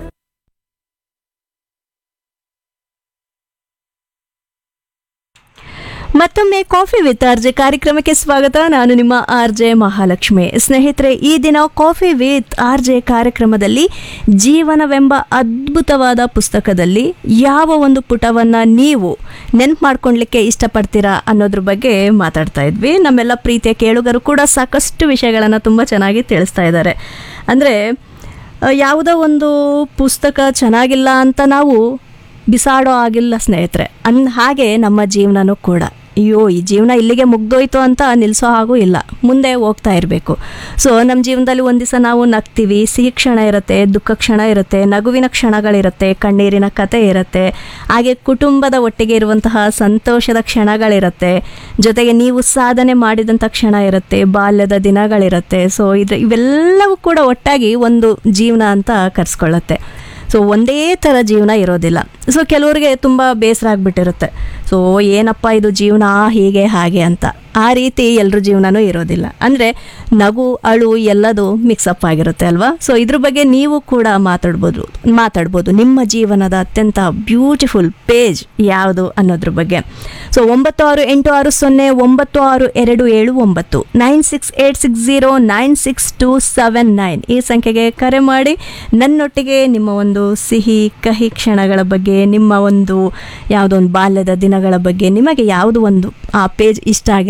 ಮತ್ತೊಮ್ಮೆ ಕಾಫಿ ವಿತ್ ಆರ್ಜೆ ಕಾರ್ಯಕ್ರಮಕ್ಕೆ ಸ್ವಾಗತ ನಾನು ನಿಮ್ಮ ಆರ್ಜೆ ಮಹಾಲಕ್ಷ್ಮಿ ಸ್ನೇಹಿತರೆ ಈ ದಿನ ಕಾಫಿ ವಿತ್ ಆರ್ಜೆ ಕಾರ್ಯಕ್ರಮದಲ್ಲಿ ಜೀವನವೆಂಬ ಅದ್ಭುತವಾದ ಪುಸ್ತಕದಲ್ಲಿ ಯಾವ ಒಂದು ಪುಟವನ್ನು ನೀವು ನೆನ್ಪು ಮಾಡ್ಕೊಳ್ಲಿಕ್ಕೆ ಇಷ್ಟಪಡ್ತೀರಾ ಅನ್ನೋದ್ರ ಬಗ್ಗೆ ಮಾತಾಡ್ತಾ ಇದ್ವಿ ನಮ್ಮೆಲ್ಲ ಪ್ರೀತಿಯ ಕೇಳುಗರು ಕೂಡ ಸಾಕಷ್ಟು ವಿಷಯಗಳನ್ನು ತುಂಬ ಚೆನ್ನಾಗಿ ತಿಳಿಸ್ತಾ ಇದ್ದಾರೆ ಅಂದರೆ ಯಾವುದೋ ಒಂದು ಪುಸ್ತಕ ಚೆನ್ನಾಗಿಲ್ಲ ಅಂತ ನಾವು ಬಿಸಾಡೋ ಆಗಿಲ್ಲ ಸ್ನೇಹಿತರೆ ಅನ್ ಹಾಗೆ ನಮ್ಮ ಜೀವನನೂ ಕೂಡ ಅಯ್ಯೋ ಈ ಜೀವನ ಇಲ್ಲಿಗೆ ಮುಗ್ದೋಯ್ತು ಅಂತ ನಿಲ್ಲಿಸೋ ಹಾಗೂ ಇಲ್ಲ ಮುಂದೆ ಹೋಗ್ತಾ ಇರಬೇಕು ಸೊ ನಮ್ಮ ಜೀವನದಲ್ಲಿ ಒಂದು ದಿವಸ ನಾವು ನಗ್ತೀವಿ ಸಿಹಿ ಕ್ಷಣ ಇರುತ್ತೆ ದುಃಖ ಕ್ಷಣ ಇರುತ್ತೆ ನಗುವಿನ ಕ್ಷಣಗಳಿರುತ್ತೆ ಕಣ್ಣೀರಿನ ಕತೆ ಇರುತ್ತೆ ಹಾಗೆ ಕುಟುಂಬದ ಒಟ್ಟಿಗೆ ಇರುವಂತಹ ಸಂತೋಷದ ಕ್ಷಣಗಳಿರುತ್ತೆ ಜೊತೆಗೆ ನೀವು ಸಾಧನೆ ಮಾಡಿದಂಥ ಕ್ಷಣ ಇರುತ್ತೆ ಬಾಲ್ಯದ ದಿನಗಳಿರುತ್ತೆ ಸೊ ಇದು ಇವೆಲ್ಲವೂ ಕೂಡ ಒಟ್ಟಾಗಿ ಒಂದು ಜೀವನ ಅಂತ ಕರೆಸ್ಕೊಳ್ಳುತ್ತೆ ಸೊ ಒಂದೇ ಥರ ಜೀವನ ಇರೋದಿಲ್ಲ ಸೊ ಕೆಲವರಿಗೆ ತುಂಬ ಬೇಸರ ಆಗಿಬಿಟ್ಟಿರುತ್ತೆ ಸೊ ಏನಪ್ಪ ಇದು ಜೀವನ ಹೀಗೆ ಹಾಗೆ ಅಂತ ಆ ರೀತಿ ಎಲ್ಲರ ಜೀವನನೂ ಇರೋದಿಲ್ಲ ಅಂದರೆ ನಗು ಅಳು ಎಲ್ಲದು ಮಿಕ್ಸಪ್ ಆಗಿರುತ್ತೆ ಅಲ್ವಾ ಸೊ ಇದ್ರ ಬಗ್ಗೆ ನೀವು ಕೂಡ ಮಾತಾಡ್ಬೋದು ಮಾತಾಡ್ಬೋದು ನಿಮ್ಮ ಜೀವನದ ಅತ್ಯಂತ ಬ್ಯೂಟಿಫುಲ್ ಪೇಜ್ ಯಾವುದು ಅನ್ನೋದ್ರ ಬಗ್ಗೆ ಸೊ ಒಂಬತ್ತು ಆರು ಎಂಟು ಆರು ಸೊನ್ನೆ ಒಂಬತ್ತು ಆರು ಎರಡು ಏಳು ಒಂಬತ್ತು nine six eight six zero nine six two seven nine ಈ ಸಂಖ್ಯೆಗೆ ಕರೆ ಮಾಡಿ ನನ್ನೊಟ್ಟಿಗೆ ನಿಮ್ಮ ಒಂದು ಸಿಹಿ ಕಹಿ ಕ್ಷಣಗಳ ಬಗ್ಗೆ ನಿಮ್ಮ ಒಂದು ಯಾವುದೋ ಒಂದು ಬಾಲ್ಯದ ದಿನಗಳ ಬಗ್ಗೆ ನಿಮಗೆ ಯಾವುದು ಒಂದು ಆ ಪೇಜ್ ಇಷ್ಟ ಆಗಿರುತ್ತೆ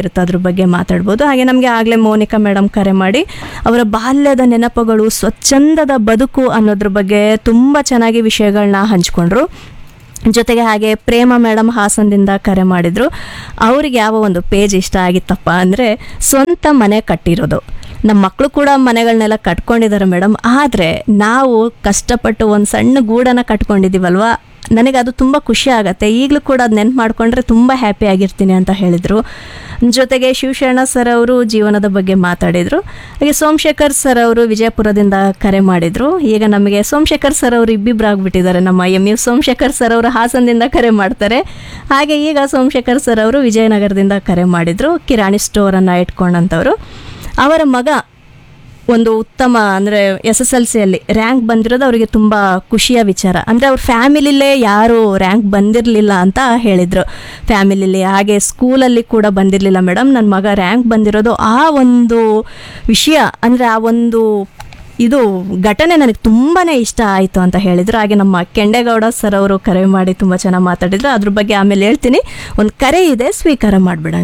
ಇರುತ್ತೆ ಅದ್ರ ಬಗ್ಗೆ ಮಾತಾಡ್ಬೋದು ಹಾಗೆ ನಮಗೆ ಆಗಲೇ ಮೋನಿಕಾ ಮೇಡಮ್ ಕರೆ ಮಾಡಿ ಅವರ ಬಾಲ್ಯದ ನೆನಪುಗಳು ಸ್ವಚ್ಛಂದದ ಬದುಕು ಅನ್ನೋದ್ರ ಬಗ್ಗೆ ತುಂಬ ಚೆನ್ನಾಗಿ ವಿಷಯಗಳನ್ನ ಹಂಚ್ಕೊಂಡ್ರು ಜೊತೆಗೆ ಹಾಗೆ ಪ್ರೇಮ ಮೇಡಮ್ ಹಾಸನದಿಂದ ಕರೆ ಮಾಡಿದ್ರು ಅವ್ರಿಗೆ ಯಾವ ಒಂದು ಪೇಜ್ ಇಷ್ಟ ಆಗಿತ್ತಪ್ಪ ಅಂದರೆ ಸ್ವಂತ ಮನೆ ಕಟ್ಟಿರೋದು ನಮ್ಮ ಮಕ್ಕಳು ಕೂಡ ಮನೆಗಳನ್ನೆಲ್ಲ ಕಟ್ಕೊಂಡಿದ್ದಾರೆ ಮೇಡಮ್ ಆದರೆ ನಾವು ಕಷ್ಟಪಟ್ಟು ಒಂದು ಸಣ್ಣ ಗೂಡನ್ನು ಕಟ್ಕೊಂಡಿದ್ದೀವಲ್ವ ನನಗೆ ಅದು ತುಂಬ ಖುಷಿ ಆಗುತ್ತೆ ಈಗಲೂ ಕೂಡ ಅದು ನೆನ್ಪು ಮಾಡಿಕೊಂಡ್ರೆ ತುಂಬ ಹ್ಯಾಪಿ ಆಗಿರ್ತೀನಿ ಅಂತ ಹೇಳಿದರು ಜೊತೆಗೆ ಶಿವಶರಣ ಸರ್ ಅವರು ಜೀವನದ ಬಗ್ಗೆ ಮಾತಾಡಿದರು ಹಾಗೆ ಸೋಮಶೇಖರ್ ಸರ್ ಅವರು ವಿಜಯಪುರದಿಂದ ಕರೆ ಮಾಡಿದರು ಈಗ ನಮಗೆ ಸೋಮಶೇಖರ್ ಸರ್ ಅವರು ಇಬ್ಬಿಬ್ರು ಆಗ್ಬಿಟ್ಟಿದ್ದಾರೆ ನಮ್ಮ ಎಮ್ ಯು ಸೋಮಶೇಖರ್ ಸರ್ ಅವರು ಹಾಸನದಿಂದ ಕರೆ ಮಾಡ್ತಾರೆ ಹಾಗೆ ಈಗ ಸೋಮಶೇಖರ್ ಸರ್ ಅವರು ವಿಜಯನಗರದಿಂದ ಕರೆ ಮಾಡಿದರು ಕಿರಾಣಿ ಸ್ಟೋರನ್ನು ಇಟ್ಕೊಂಡಂಥವ್ರು ಅವರ ಮಗ ಒಂದು ಉತ್ತಮ ಅಂದರೆ ಎಸ್ ಎಸ್ ಎಲ್ ಸಿಯಲ್ಲಿ ರ್ಯಾಂಕ್ ಬಂದಿರೋದು ಅವರಿಗೆ ತುಂಬ ಖುಷಿಯ ವಿಚಾರ ಅಂದರೆ ಅವ್ರ ಫ್ಯಾಮಿಲಿಲೇ ಯಾರು ರ್ಯಾಂಕ್ ಬಂದಿರಲಿಲ್ಲ ಅಂತ ಹೇಳಿದರು ಫ್ಯಾಮಿಲಿಲಿ ಹಾಗೆ ಸ್ಕೂಲಲ್ಲಿ ಕೂಡ ಬಂದಿರಲಿಲ್ಲ ಮೇಡಮ್ ನನ್ನ ಮಗ ರ್ಯಾಂಕ್ ಬಂದಿರೋದು ಆ ಒಂದು ವಿಷಯ ಅಂದರೆ ಆ ಒಂದು ಇದು ಘಟನೆ ನನಗೆ ತುಂಬಾ ಇಷ್ಟ ಆಯಿತು ಅಂತ ಹೇಳಿದರು ಹಾಗೆ ನಮ್ಮ ಕೆಂಡೇಗೌಡ ಸರ್ ಅವರು ಕರೆ ಮಾಡಿ ತುಂಬ ಚೆನ್ನಾಗಿ ಮಾತಾಡಿದ್ರು ಅದ್ರ ಬಗ್ಗೆ ಆಮೇಲೆ ಹೇಳ್ತೀನಿ ಒಂದು ಕರೆ ಇದೆ ಸ್ವೀಕಾರ ಮಾಡಿಬಿಡೋಣ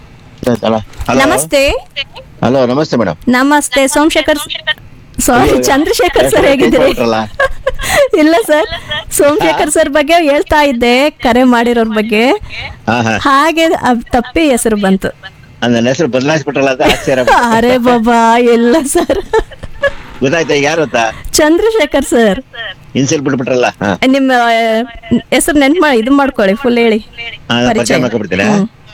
ನಮಸ್ತೆ ಹಲೋ ನಮಸ್ತೆ ಮೇಡಮ್ ನಮಸ್ತೆ ಸೋಮಶೇಖರ್ ಸಾರಿ ಚಂದ್ರಶೇಖರ್ ಸರ್ ಹೇಗಿದ್ದೀರಿ ಇಲ್ಲ ಸರ್ ಸೋಮಶೇಖರ್ ಸರ್ ಬಗ್ಗೆ ಹೇಳ್ತಾ ಇದ್ದೆ ಕರೆ ಮಾಡಿರೋರ್ ಬಗ್ಗೆ ಹಾ ಹಾ ಹಾಗೆ ಅದ್ ತಪ್ಪಿ ಹೆಸರು ಬಂತು ನನ್ನ ಹೆಸರು ಬದಲಾಯಿಸ್ಬಿಟ್ರಲ್ಲ ಅಂತ ಆಶ್ಚರ್ಯ ಅರೆ ಬಾಬಾ ಇಲ್ಲ ಸರ್ ಗೊತ್ತಾಯ್ತಾ ಈಗ ಯಾರು ಅಂತ ಚಂದ್ರಶೇಖರ್ ಸರ್ ಇನ್ಸಿಲ್ ಬಿಟ್ಬಿಟ್ರಲ್ಲ ಹಾ ನಿಮ್ಮ ಹೆಸರು ನೆನ್ಪು ಮಾಡಿ ಇದು ಮಾಡ್ಕೊಳ್ಳಿ ಫುಲ್ ಹೇಳಿ ಹಾ, ನಾನು ಪರಿಚಯ ಪರಿಚಯ. ಮಾಡ್ಕೊಬಿಡ್ತೀನಿ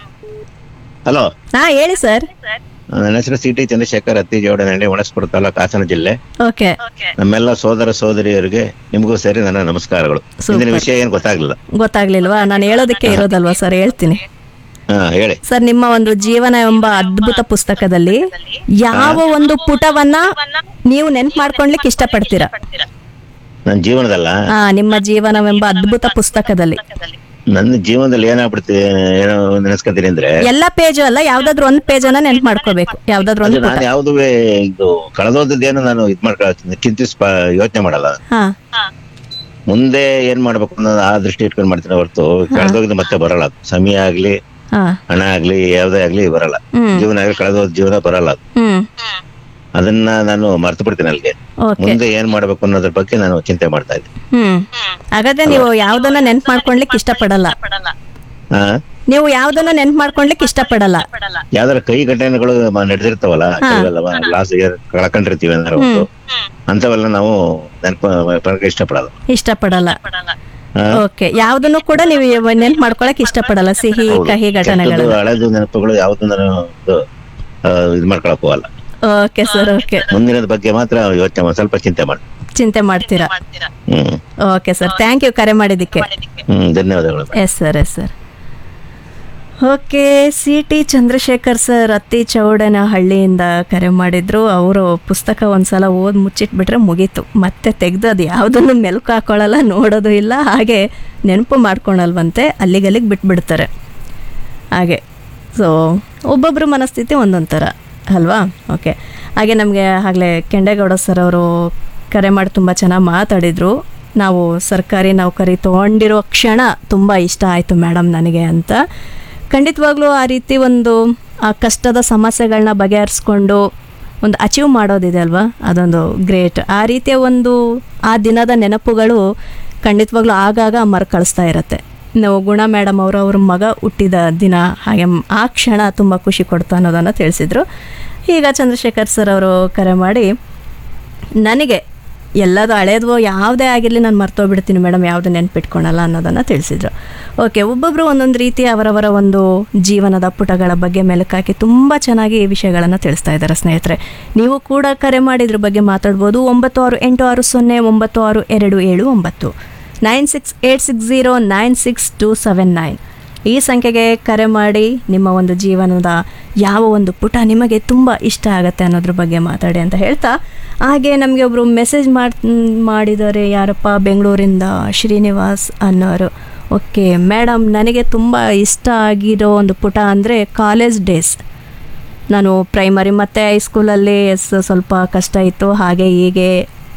ಹಲೋ ಹಾ ಹೇಳಿ ಸರ್ ನನ್ನ ಹೆಸರು ಸಿ ಟಿ ಚಂದ್ರಶೇಖರ್ ಅತ್ತಿ ಜೋಡನಹಳ್ಳಿ ಒಣಸ್ಪುರ ತಾಲೂಕು ಹಾಸನ ಜಿಲ್ಲೆ ಓಕೆ ನಮ್ಮೆಲ್ಲ ಸೋದರ ಸೋದರಿಯರಿಗೆ ನಿಮಗೂ ಸೇರಿ ನನ್ನ ನಮಸ್ಕಾರಗಳು ಇಂದಿನ ವಿಷಯ ಏನು ಗೊತ್ತಾಗ್ಲಿಲ್ಲ ಗೊತ್ತಾಗ್ಲಿಲ್ವಾ ನಾನು ಹೇಳೋದಕ್ಕೆ ಇರೋದಲ್ವಾ ಸರ್ ಹೇಳ್ತೀನಿ ಹಾ ಹೇಳಿ ಸರ್ ನಿಮ್ಮ ಒಂದು ಜೀವನ ಎಂಬ ಅದ್ಭುತ ಪುಸ್ತಕದಲ್ಲಿ ಯಾವ ಒಂದು ಪುಟವನ್ನ ನೀವು ನೆನ್ಪು ಮಾಡ್ಕೊಳ್ಲಿಕ್ಕೆ ಇಷ್ಟಪಡ್ತೀರಾ ನನ್ನ ಜೀವನದಲ್ಲ ಆ ನಿಮ್ಮ ಜೀವನವೆಂಬ ಅದ್ಭುತ ಪುಸ್ತಕದಲ್ಲಿ ನನ್ನ ಜೀವನದಲ್ಲಿ ಏನಾಗ್ಬಿಡ್ತಿ ಏನೋ ನೆನೆಸ್ಕೊತೀನಿ ಅಂದ್ರೆ ಎಲ್ಲ ಪೇಜು ಅಲ್ಲ ಯಾವ್ದಾದ್ರು ಒಂದು ಪೇಜನ್ನ ನೆನ್ಪು ಮಾಡ್ಕೋಬೇಕು ಯಾವ್ದಾದ್ರು ಅದು ಒಂದು ಪುಟ ನಾನು ಯಾವ್ದು ಇದು ಕಳೆದೋದದ್ದೇನು ನಾನು ಇದ್ ಮಾಡ್ಕೊಳ್ತೀನಿ ಚಿಂತಿಸ್ ಯೋಚನೆ ಮಾಡಲ್ಲ ಹಾ ಮುಂದೆ ಏನ್ ಮಾಡ್ಬೇಕು ಅನ್ನೋದು ಆ ದೃಷ್ಟಿ ಇಟ್ಕೊಂಡು ಮಾಡ್ತೀನಿ ಹೊರತು ಕಳೆದೋಗಿದ್ದು ಮತ್ತೆ ಬರಲ್ಲ ಅದು ಸಮಯ ಆಗ್ಲಿ ಹಾ ಹಣ ಆಗ್ಲಿ ಯಾವ್ದೇ ಆಗ್ಲಿ ಬರಲ್ಲ ಹ್ಮ್. ಜೀವನ ಆಗ್ಲಿ ಕಳೆದೋದ ಜೀವನ ಬರಲ್ಲ ಅದು ಹ್ಮ್ ಅದನ್ನ ನಾನು ಮರ್ತು ಬಿಡ್ತೀನಿ ಅಲ್ಲಿಗೆ ಓಕೆ ಮುಂದೆ ಏನ್ ಮಾಡ್ಬೇಕು ಅನ್ನೋದ್ರ ಬಗ್ಗೆ ನಾನು ಚಿಂತೆ ಮಾಡ್ತಾ ಇದ್ದೀನಿ ಹ್ಮ್ ಹಾಗಾದ್ರೆ ನೀವು ಯಾವ್ದನ್ನ ನೆನ್ಪು ಮಾಡ್ಕೊಳ್ಲಿಕ್ಕೆ ಇಷ್ಟಪಡಲ್ಲ ಹಾ ನೀವು ಯಾವ್ದನ್ನ ನೆನ್ಪು ಮಾಡ್ಕೊಳ್ಲಿಕ್ಕೆ ಇಷ್ಟಪಡಲ್ಲ ಯಾವ್ದಾರ ಕೈ ಘಟನೆಗಳು ಮ- ನಡೆದಿರ್ತಾವಲ್ಲ ಕೆಲವೆಲ್ಲ ಲಾಸ್ ಕಳ್ಕೊಂಡಿರ್ತೀವಿ ಏನಾರ ಒಂದು ಅಂತವೆಲ್ಲ ನಾವು ನೆನಪ ಇಷ್ಟಪಡಲ್ಲ ಇಷ್ಟಪಡಲ್ಲ ಹಾ? ಓಕೆ ಯಾವ್ದನ್ನು ಕೂಡ ನೀವು ನೆನ್ಪು ಮಾಡ್ಕೊಳಕ್ ಇಷ್ಟಪಡಲ್ಲ ಸಿಹಿ ಹೌದು. ಕಹಿ ಘಟನೆಗಳು ಕೆಟ್ಟದ್ದು, ಹಳೆದು ನೆನಪುಗಳು ಯಾವ್ದು ನಾನು ಇದು, ಆ, ಇದ್ ಮಾಡ್ಕೊಳಕ್ ಹೋಗಲ್ಲ ಓಕೆ ಸರ್ ಓಕೆ ಮುಂದಿನದ ಬಗ್ಗೆ ಮಾತ್ರ ಯೋಚನೆ ಮಾಡಿ ಸ್ವಲ್ಪ ಚಿಂತೆ ಮಾಡಿ ಚಿಂತೆ ಮಾಡ್ತೀರಾ hmm okay sir thank you ಕರೆ ಮಾಡಿದ್ದಕ್ಕೆ ಹ್ಮ್ ಧನ್ಯವಾದಗಳು yes sir yes sir okay C T Chandrashekar sir ಅತ್ತಿ ಚೌಡನಹಳ್ಳಿಯಿಂದ ಕರೆ ಮಾಡಿದ್ರು ಅವರು ಪುಸ್ತಕ ಒಂದ್ಸಲ ಓದಿ ಮುಚ್ಚಿಟ್ಬಿಟ್ರೆ ಮುಗೀತು ಮತ್ತೆ ತೆಗೆದು ಅದು ಯಾವುದನ್ನು ಮೆಲುಕು ಹಾಕೊಳ್ಳಲ್ಲ ನೋಡೋದು ಇಲ್ಲ ಹಾಗೆ ನೆನಪು ಮಾಡ್ಕೊಳಲ್ವಂತೆ ಅಲ್ಲಿಗಲ್ಲಿಗೆ ಬಿಟ್ಬಿಡ್ತಾರೆ ಹಾಗೆ ಸೊ ಒಬ್ಬೊಬ್ಬರು ಮನಸ್ಥಿತಿ ಒಂದೊಂದು ಥರ ಅಲ್ವಾ ಓಕೆ ಹಾಗೆ ನಮಗೆ ಆಗಲೇ ಕೆಂಡೇಗೌಡ ಸರ್ ಅವರು ಕರೆ ಮಾಡಿ ತುಂಬ ಚೆನ್ನಾಗಿ ಮಾತಾಡಿದರು ನಾವು ಸರ್ಕಾರಿ ನೌಕರಿ ತೊಗೊಂಡಿರೋ ಕ್ಷಣ ತುಂಬ ಇಷ್ಟ ಆಯಿತು ಮೇಡಮ್ ನನಗೆ ಅಂತ ಖಂಡಿತವಾಗ್ಲೂ ಆ ರೀತಿ ಒಂದು ಆ ಕಷ್ಟದ ಸಮಸ್ಯೆಗಳನ್ನ ಬಗೆಹರಿಸ್ಕೊಂಡು ಒಂದು ಅಚೀವ್ ಮಾಡೋದಿದೆ ಅಲ್ವಾ ಅದೊಂದು ಗ್ರೇಟ್ ಆ ರೀತಿಯ ಒಂದು ಆ ದಿನದ ನೆನಪುಗಳು ಖಂಡಿತವಾಗ್ಲೂ ಆಗಾಗ ಮರುಕಳಿಸ್ತಾ ಇರುತ್ತೆ ನಾವು ಗುಣ ಮೇಡಮ್ ಅವರು ಅವ್ರ ಮಗ ಹುಟ್ಟಿದ ದಿನ ಹಾಗೆ ಮ್- ಆ ಕ್ಷಣ ತುಂಬ ಖುಷಿ ಕೊಡ್ತು ಅನ್ನೋದನ್ನು ತಿಳಿಸಿದರು ಈಗ ಚಂದ್ರಶೇಖರ್ ಸರ್ ಅವರು ಕರೆ ಮಾಡಿ ನನಗೆ ಎಲ್ಲದು ಹಳೇದು ಯಾವುದೇ ಆಗಿರಲಿ ನಾನು ಮರ್ತೋಗ್ಬಿಡ್ತೀನಿ ಮೇಡಮ್ ಯಾವುದು ನೆನ್ಪಿಟ್ಕೊಳಲ್ಲ ಅನ್ನೋದನ್ನು ತಿಳಿಸಿದ್ರು ಓಕೆ ಒಬ್ಬೊಬ್ಬರು ಒಂದೊಂದು ರೀತಿ ಅವರವರ ಒಂದು ಜೀವನದ ಪುಟಗಳ ಬಗ್ಗೆ ಮೆಲುಕಾಕಿ ತುಂಬ ಚೆನ್ನಾಗಿ ಈ ವಿಷಯಗಳನ್ನು ತಿಳಿಸ್ತಾ ಇದ್ದಾರೆ ಸ್ನೇಹಿತರೆ ನೀವು ಕೂಡ ಕರೆ ಮಾಡಿ ಇದ್ರ ಬಗ್ಗೆ ಮಾತಾಡ್ಬೋದು ಒಂಬತ್ತು ಆರು ಎಂಟು ಆರು ಸೊನ್ನೆ ಒಂಬತ್ತು ಆರು ಎರಡು ಏಳು ಒಂಬತ್ತು nine six eight six zero nine six two seven nine ಈ ಸಂಖ್ಯೆಗೆ ಕರೆ ಮಾಡಿ ನಿಮ್ಮ ಒಂದು ಜೀವನದ ಯಾವ ಒಂದು ಪುಟ ನಿಮಗೆ ತುಂಬ ಇಷ್ಟ ಆಗುತ್ತೆ ಅನ್ನೋದ್ರ ಬಗ್ಗೆ ಮಾತಾಡಿ ಅಂತ ಹೇಳ್ತಾ ಹಾಗೆ ನಮಗೆ ಒಬ್ಬರು ಮೆಸೇಜ್ ಮಾಡಿ ಮಾಡಿದ್ದಾರೆ ಯಾರಪ್ಪ ಬೆಂಗಳೂರಿಂದ ಶ್ರೀನಿವಾಸ್ ಅನ್ನೋರು ಓಕೆ ಮೇಡಮ್ ನನಗೆ ತುಂಬ ಇಷ್ಟ ಆಗಿರೋ ಒಂದು ಪುಟ ಅಂದರೆ ಕಾಲೇಜ್ ಡೇಸ್ ನಾನು ಪ್ರೈಮರಿ ಮತ್ತು ಹೈಸ್ಕೂಲಲ್ಲಿ ಎಸ್ ಸ್ವಲ್ಪ ಕಷ್ಟ ಇತ್ತು ಹಾಗೆ ಹೀಗೆ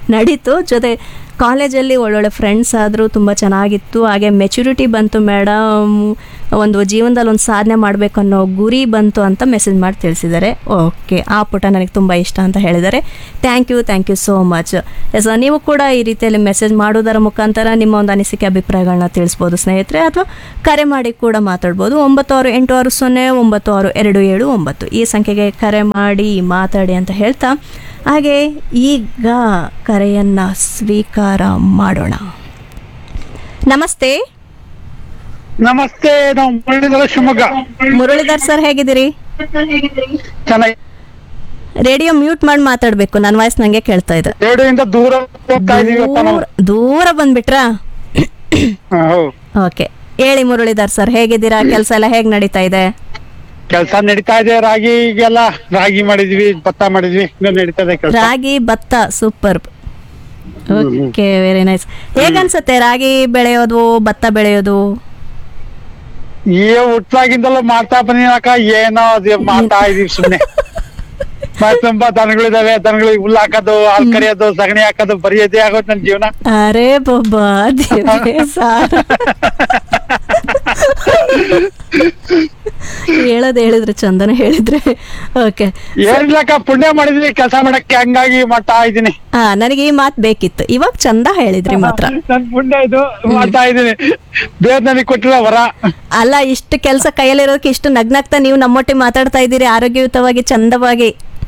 ನಡೀತು ಜೊತೆ ಕಾಲೇಜಲ್ಲಿ ಒಳ್ಳೊಳ್ಳೆ ಫ್ರೆಂಡ್ಸ್ ಆದರೂ ತುಂಬ ಚೆನ್ನಾಗಿತ್ತು ಹಾಗೆ ಮೆಚುರಿಟಿ ಬಂತು ಮೇಡಮ್ ಒಂದು ಜೀವನದಲ್ಲಿ ಒಂದು ಸಾಧನೆ ಮಾಡಬೇಕು ಅನ್ನೋ ಗುರಿ ಬಂತು ಅಂತ ಮೆಸೇಜ್ ಮಾಡಿ ತಿಳಿಸಿದ್ದಾರೆ ಓಕೆ ಆ ಪುಟ ನನಗೆ ತುಂಬ ಇಷ್ಟ ಅಂತ ಹೇಳಿದ್ದಾರೆ thank you thank you so much yes ನೀವು ಕೂಡ ಈ ರೀತಿಯಲ್ಲಿ ಮೆಸೇಜ್ ಮಾಡೋದರ ಮುಖಾಂತರ ನಿಮ್ಮ ಒಂದು ಅನಿಸಿಕೆ ಅಭಿಪ್ರಾಯಗಳನ್ನ ತಿಳಿಸ್ಬೋದು ಸ್ನೇಹಿತರೆ ಅಥವಾ ಕರೆ ಮಾಡಿ ಕೂಡ ಮಾತಾಡ್ಬೋದು ಒಂಬತ್ತು ಆರು ಎಂಟು ಆರು ಸೊನ್ನೆ ಒಂಬತ್ತು ಆರು ಎರಡು ಏಳು ಒಂಬತ್ತು ಈ ಸಂಖ್ಯೆಗೆ ಕರೆ ಮಾಡಿ ಮಾತಾಡಿ ಅಂತ ಹೇಳ್ತಾ ಹಾಗೆ ಈಗ ಕರೆಯನ್ನ ಸ್ವೀಕಾರ ಮಾಡೋಣ ನಮಸ್ತೆ ನಮಸ್ತೆ ನಾವು ಮುರಳೀಧರ ಶಿವಮೊಗ್ಗ ಮುರಳೀಧರ್ ಸರ್ ಹೇಗಿದ್ದೀರಿ ಚೆನ್ನಾಗಿ ರೇಡಿಯೋ ಮ್ಯೂಟ್ ಮಾಡಿ ಮಾತಾಡಬೇಕು ನನ್ನ ವಾಯ್ಸ್ ನಂಗೆ ಕೇಳ್ತಾ ಇದೆ ರೇಡಿಯೋಯಿಂದ ದೂರ ಹೋಗ್ತಾ ಇದೀವಪ್ಪ ನಾವು ದೂರ- ದೂರ ಬಂದ್ಬಿಟ್ರಾ ಹಾ, ಹೌದು ಓಕೆ ಹೇಳಿ ಮುರಳೀಧರ್ ಸರ್ ಹೇಗಿದ್ದೀರಾ ಕೆಲಸ ಎಲ್ಲ ಹೇಗ್ ನಡೀತಾ ಇದೆ ಕೆಲಸ ನಡೀತಾ ಇದೆ ರಾಗಿಗೆಲ್ಲ ರಾಗಿ ಮಾಡಿದ್ವಿ ಭತ್ತ ಮಾಡಿದ್ವಿ ಇನ್ನು ನಡೀತಾ ಇದೆ ಕೆಲಸ ರಾಗಿ ಭತ್ತ ಸೂಪರ್ ಓಕೆ ವೆರಿ ನೈಸ್ ಹೇಗನ್ಸುತ್ತೆ ರಾಗಿ ಬೆಳೆಯೋದು ಭತ್ತ ಬೆಳೆಯೋದು ಏ ಹುಟ್ಟಾಗಿಂದಲೂ ಮಾಡ್ತಾ ಬಂದಿನಕ ಏನೋ ಅದು ಮಾಡ್ತಾ ಇದೀವಿ ಸುಮ್ನೆ ಮನೆ ತುಂಬಾ ದನಗಳಿದಾವೆ ದನಗಳಿಗೆ ಹುಲ್ಲು ಹಾಕೋದು ಹಾಲ್ ಕರಿಯೋದು ಸಗಣಿ ಹಾಕೋದು ಬರೆಯೋದೇ ಆಗೋದು ನನ್ನ ಜೀವನ ಅರೆ ಬಾಬಾ ದೇವ್ರೇ ಸಾರ್ ಹೇಳೋದು ಹೇಳಿದ್ರೆ ಚಂದನ ಹೇಳಿದ್ರೆ ಓಕೆ ಏನಿಲ್ಲಕ್ಕ ಪುಣ್ಯ ಮಾಡಿದ್ವಿ ಕೆಲಸ ಮಾಡಕ್ಕೆ ಹಂಗಾಗಿ ಮಾಡ್ತಾ ಇದೀನಿ ಹಾ ನನಗೆ ಈ ಮಾತು ಬೇಕಿತ್ತು ಇವಾಗ ಚಂದ ಹೇಳಿದ್ರಿ ಮಾತ್ರ ನನ್ ಪುಣ್ಯ ಇದು ಮಾಡ್ತಾ ಇದೀನಿ ದೇವ್ರ ನನಗೆ ಕೊಟ್ಟಿಲ್ಲ ವರ ಅಲ್ಲ ಇಷ್ಟು ಕೆಲಸ ಕೈಯಲ್ಲಿರೋದಕ್ಕೆ ಇಷ್ಟು ನಗ್ನಗ್ತಾ ನೀವು ನಮ್ಮೊಟ್ಟಿಗೆ ಮಾತಾಡ್ತಾ ಇದ್ದೀರಿ ಆರೋಗ್ಯಯುತವಾಗಿ ಚಂದವಾಗಿ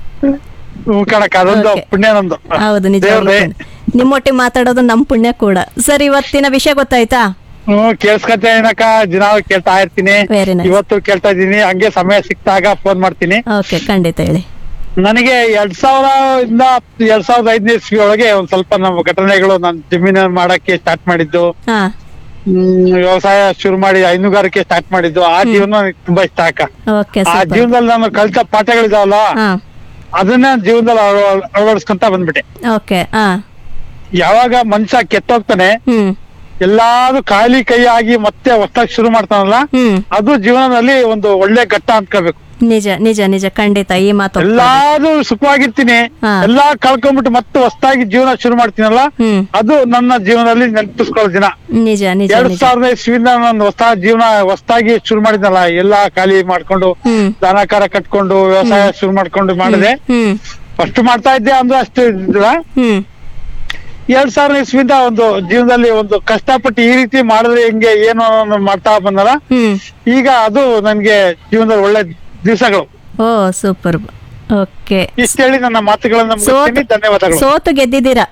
ಹ್ಞೂ ಕಣಕ್ಕ ಅದೊಂದು Okay. ಪುಣ್ಯ ನಂದು ಹೌದು ನಿಜ ದೇವ್ರೇ ನಿಮ್ಮೊಟ್ಟಿಗೆ ಮಾತಾಡೋದು ನಮ್ ಪುಣ್ಯ ಕೂಡ ಸರ್ ಇವತ್ತಿನ ವಿಷಯ ಗೊತ್ತಾಯ್ತಾ ಹ್ಮ್ ಕೇಳ್ಸ್ಕೊತ ಏನಕ್ಕ ದಿನ ಕೇಳ್ತಾ ಇರ್ತೀನಿ Very nice. ಇವತ್ತು ಕೇಳ್ತಾ ಇದ್ದೀನಿ ಹಂಗೆ ಸಮಯ ಸಿಕ್ತಾಗ ಫೋನ್ ಮಾಡ್ತೀನಿ ಓಕೆ ಖಂಡಿತ ಹೇಳಿ ನನಗೆ ಎರಡ್ ಸಾವಿರ ಇಂದ ಎರಡ್ ಸಾವಿರದ ಐದನೇ ಇಸ್ವಿ ಒಳಗೆ ಒಂದ್ ಸ್ವಲ್ಪ ನಮ್ಮ ಘಟನೆಗಳು ನಾನು ಜಮೀನ ಮಾಡಕ್ಕೆ ಸ್ಟಾರ್ಟ್ ಮಾಡಿದ್ದು ಹಾ ಹ್ಮ್, ವ್ಯವಸಾಯ ಶುರು ಮಾಡಿ ಹೈನುಗಾರಿಕೆ ಸ್ಟಾರ್ಟ್ ಮಾಡಿದ್ದು ಆ ಜೀವನ ನನಗೆ ತುಂಬಾ ಇಷ್ಟ ಅಕ್ಕ ಓಕೆ ಆ ಸೂಪರ್ ಜೀವನದಲ್ಲಿ ನಾನು ಕಲಿತ ಪಾಠಗಳಿದಾವಲ್ಲ ಹಾ ಅದನ್ನ ಜೀವನದಲ್ಲಿ ಅಳವ- ಅಳವಡಿಸ್ಕೊಂತ ಬಂದ್ಬಿಟ್ಟೆ ಓಕೆ ಹಾ ಯಾವಾಗ ಮನುಷ್ಯ ಕೆಟ್ಟೋಗ್ತಾನೆ ಹ್ಮ್ ಎಲ್ಲಾರು ಖಾಲಿ ಕೈ ಆಗಿ ಮತ್ತೆ ಹೊಸ್ದಾಗಿ ಶುರು ಮಾಡ್ತಾನಲ್ಲ ಹ್ಮ್ ಅದು ಜೀವನದಲ್ಲಿ ಒಂದು ಒಳ್ಳೆ ಘಟ್ಟ ಅನ್ಕೋಬೇಕು ನಿಜ ನಿಜ ನಿಜ ಖಂಡಿತ ಈ ಮಾತು ಒಪ್ಕೊಳ್ಳಿ. ಎಲ್ಲಾರು ಸುಖವಾಗಿರ್ತೀನಿ ಹಾ. ಎಲ್ಲಾ ಕಳ್ಕೊಂಡ್ಬಿಟ್ಟು ಮತ್ತೆ ಹೊಸ್ದಾಗಿ ಜೀವನ ಶುರು ಮಾಡ್ತೀನಲ್ಲ ಹ್ಮ್ ಅದು ನನ್ನ ಜೀವನದಲ್ಲಿ ನೆನಪಿಸ್ಕೊಳ್ಳೋ ದಿನ ನಿಜ ನಿಜ ಎರಡ್ ನಿಜ ಸಾವಿರದ ಇಸ್ವಿಯಿಂದ ನಾನು ಹೊಸ ಜೀವನ ಹೊಸ್ದಾಗಿ ಶುರು ಮಾಡಿದ್ನಲ್ಲ ಎಲ್ಲಾ ಖಾಲಿ ಮಾಡ್ಕೊಂಡು ಹ್ಮ್ ದನಕಾರ ಕಟ್ಕೊಂಡು ವ್ಯವಸಾಯ ಶುರು ಮಾಡ್ಕೊಂಡು ಮಾಡಿದೆ ಹ್ಮ್ ಫಸ್ಟ್ ಮಾಡ್ತಾ ಇದ್ದೆ ಅಂದ್ರೆ ಅಷ್ಟು ಇದ್ದಿಲ್ಲ ಹ್ಮ್ ಎರಡ್ ಸಾವಿರದ ಇಸ್ವಿಯಿಂದ ಒಂದು ಜೀವನದಲ್ಲಿ ಒಂದು ಕಷ್ಟಪಟ್ಟು ಈ ರೀತಿ ಮಾಡಿದ್ರೆ ಹೆಂಗೆ ಏನು ಅನ್ನೋದನ್ನ ಮಾಡ್ತಾ ಬಂದಲ್ಲ ಹ್ಮ್ ಈಗ ಅದು ನನ್ಗೆ ಜೀವನದಲ್ಲಿ ಒಳ್ಳೆ ದಿವಸಗಳು ಓ ಸೂಪರ್ ಓಕೆ ಇಷ್ಟ ಹೇಳಿ ನನ್ನ ಮಾತುಗಳನ್ನ ಮುಗಿಸ್ತೀನಿ ಧನ್ಯವಾದಗಳು ಸೋತು ಗೆದ್ದಿದ್ದೀರಾ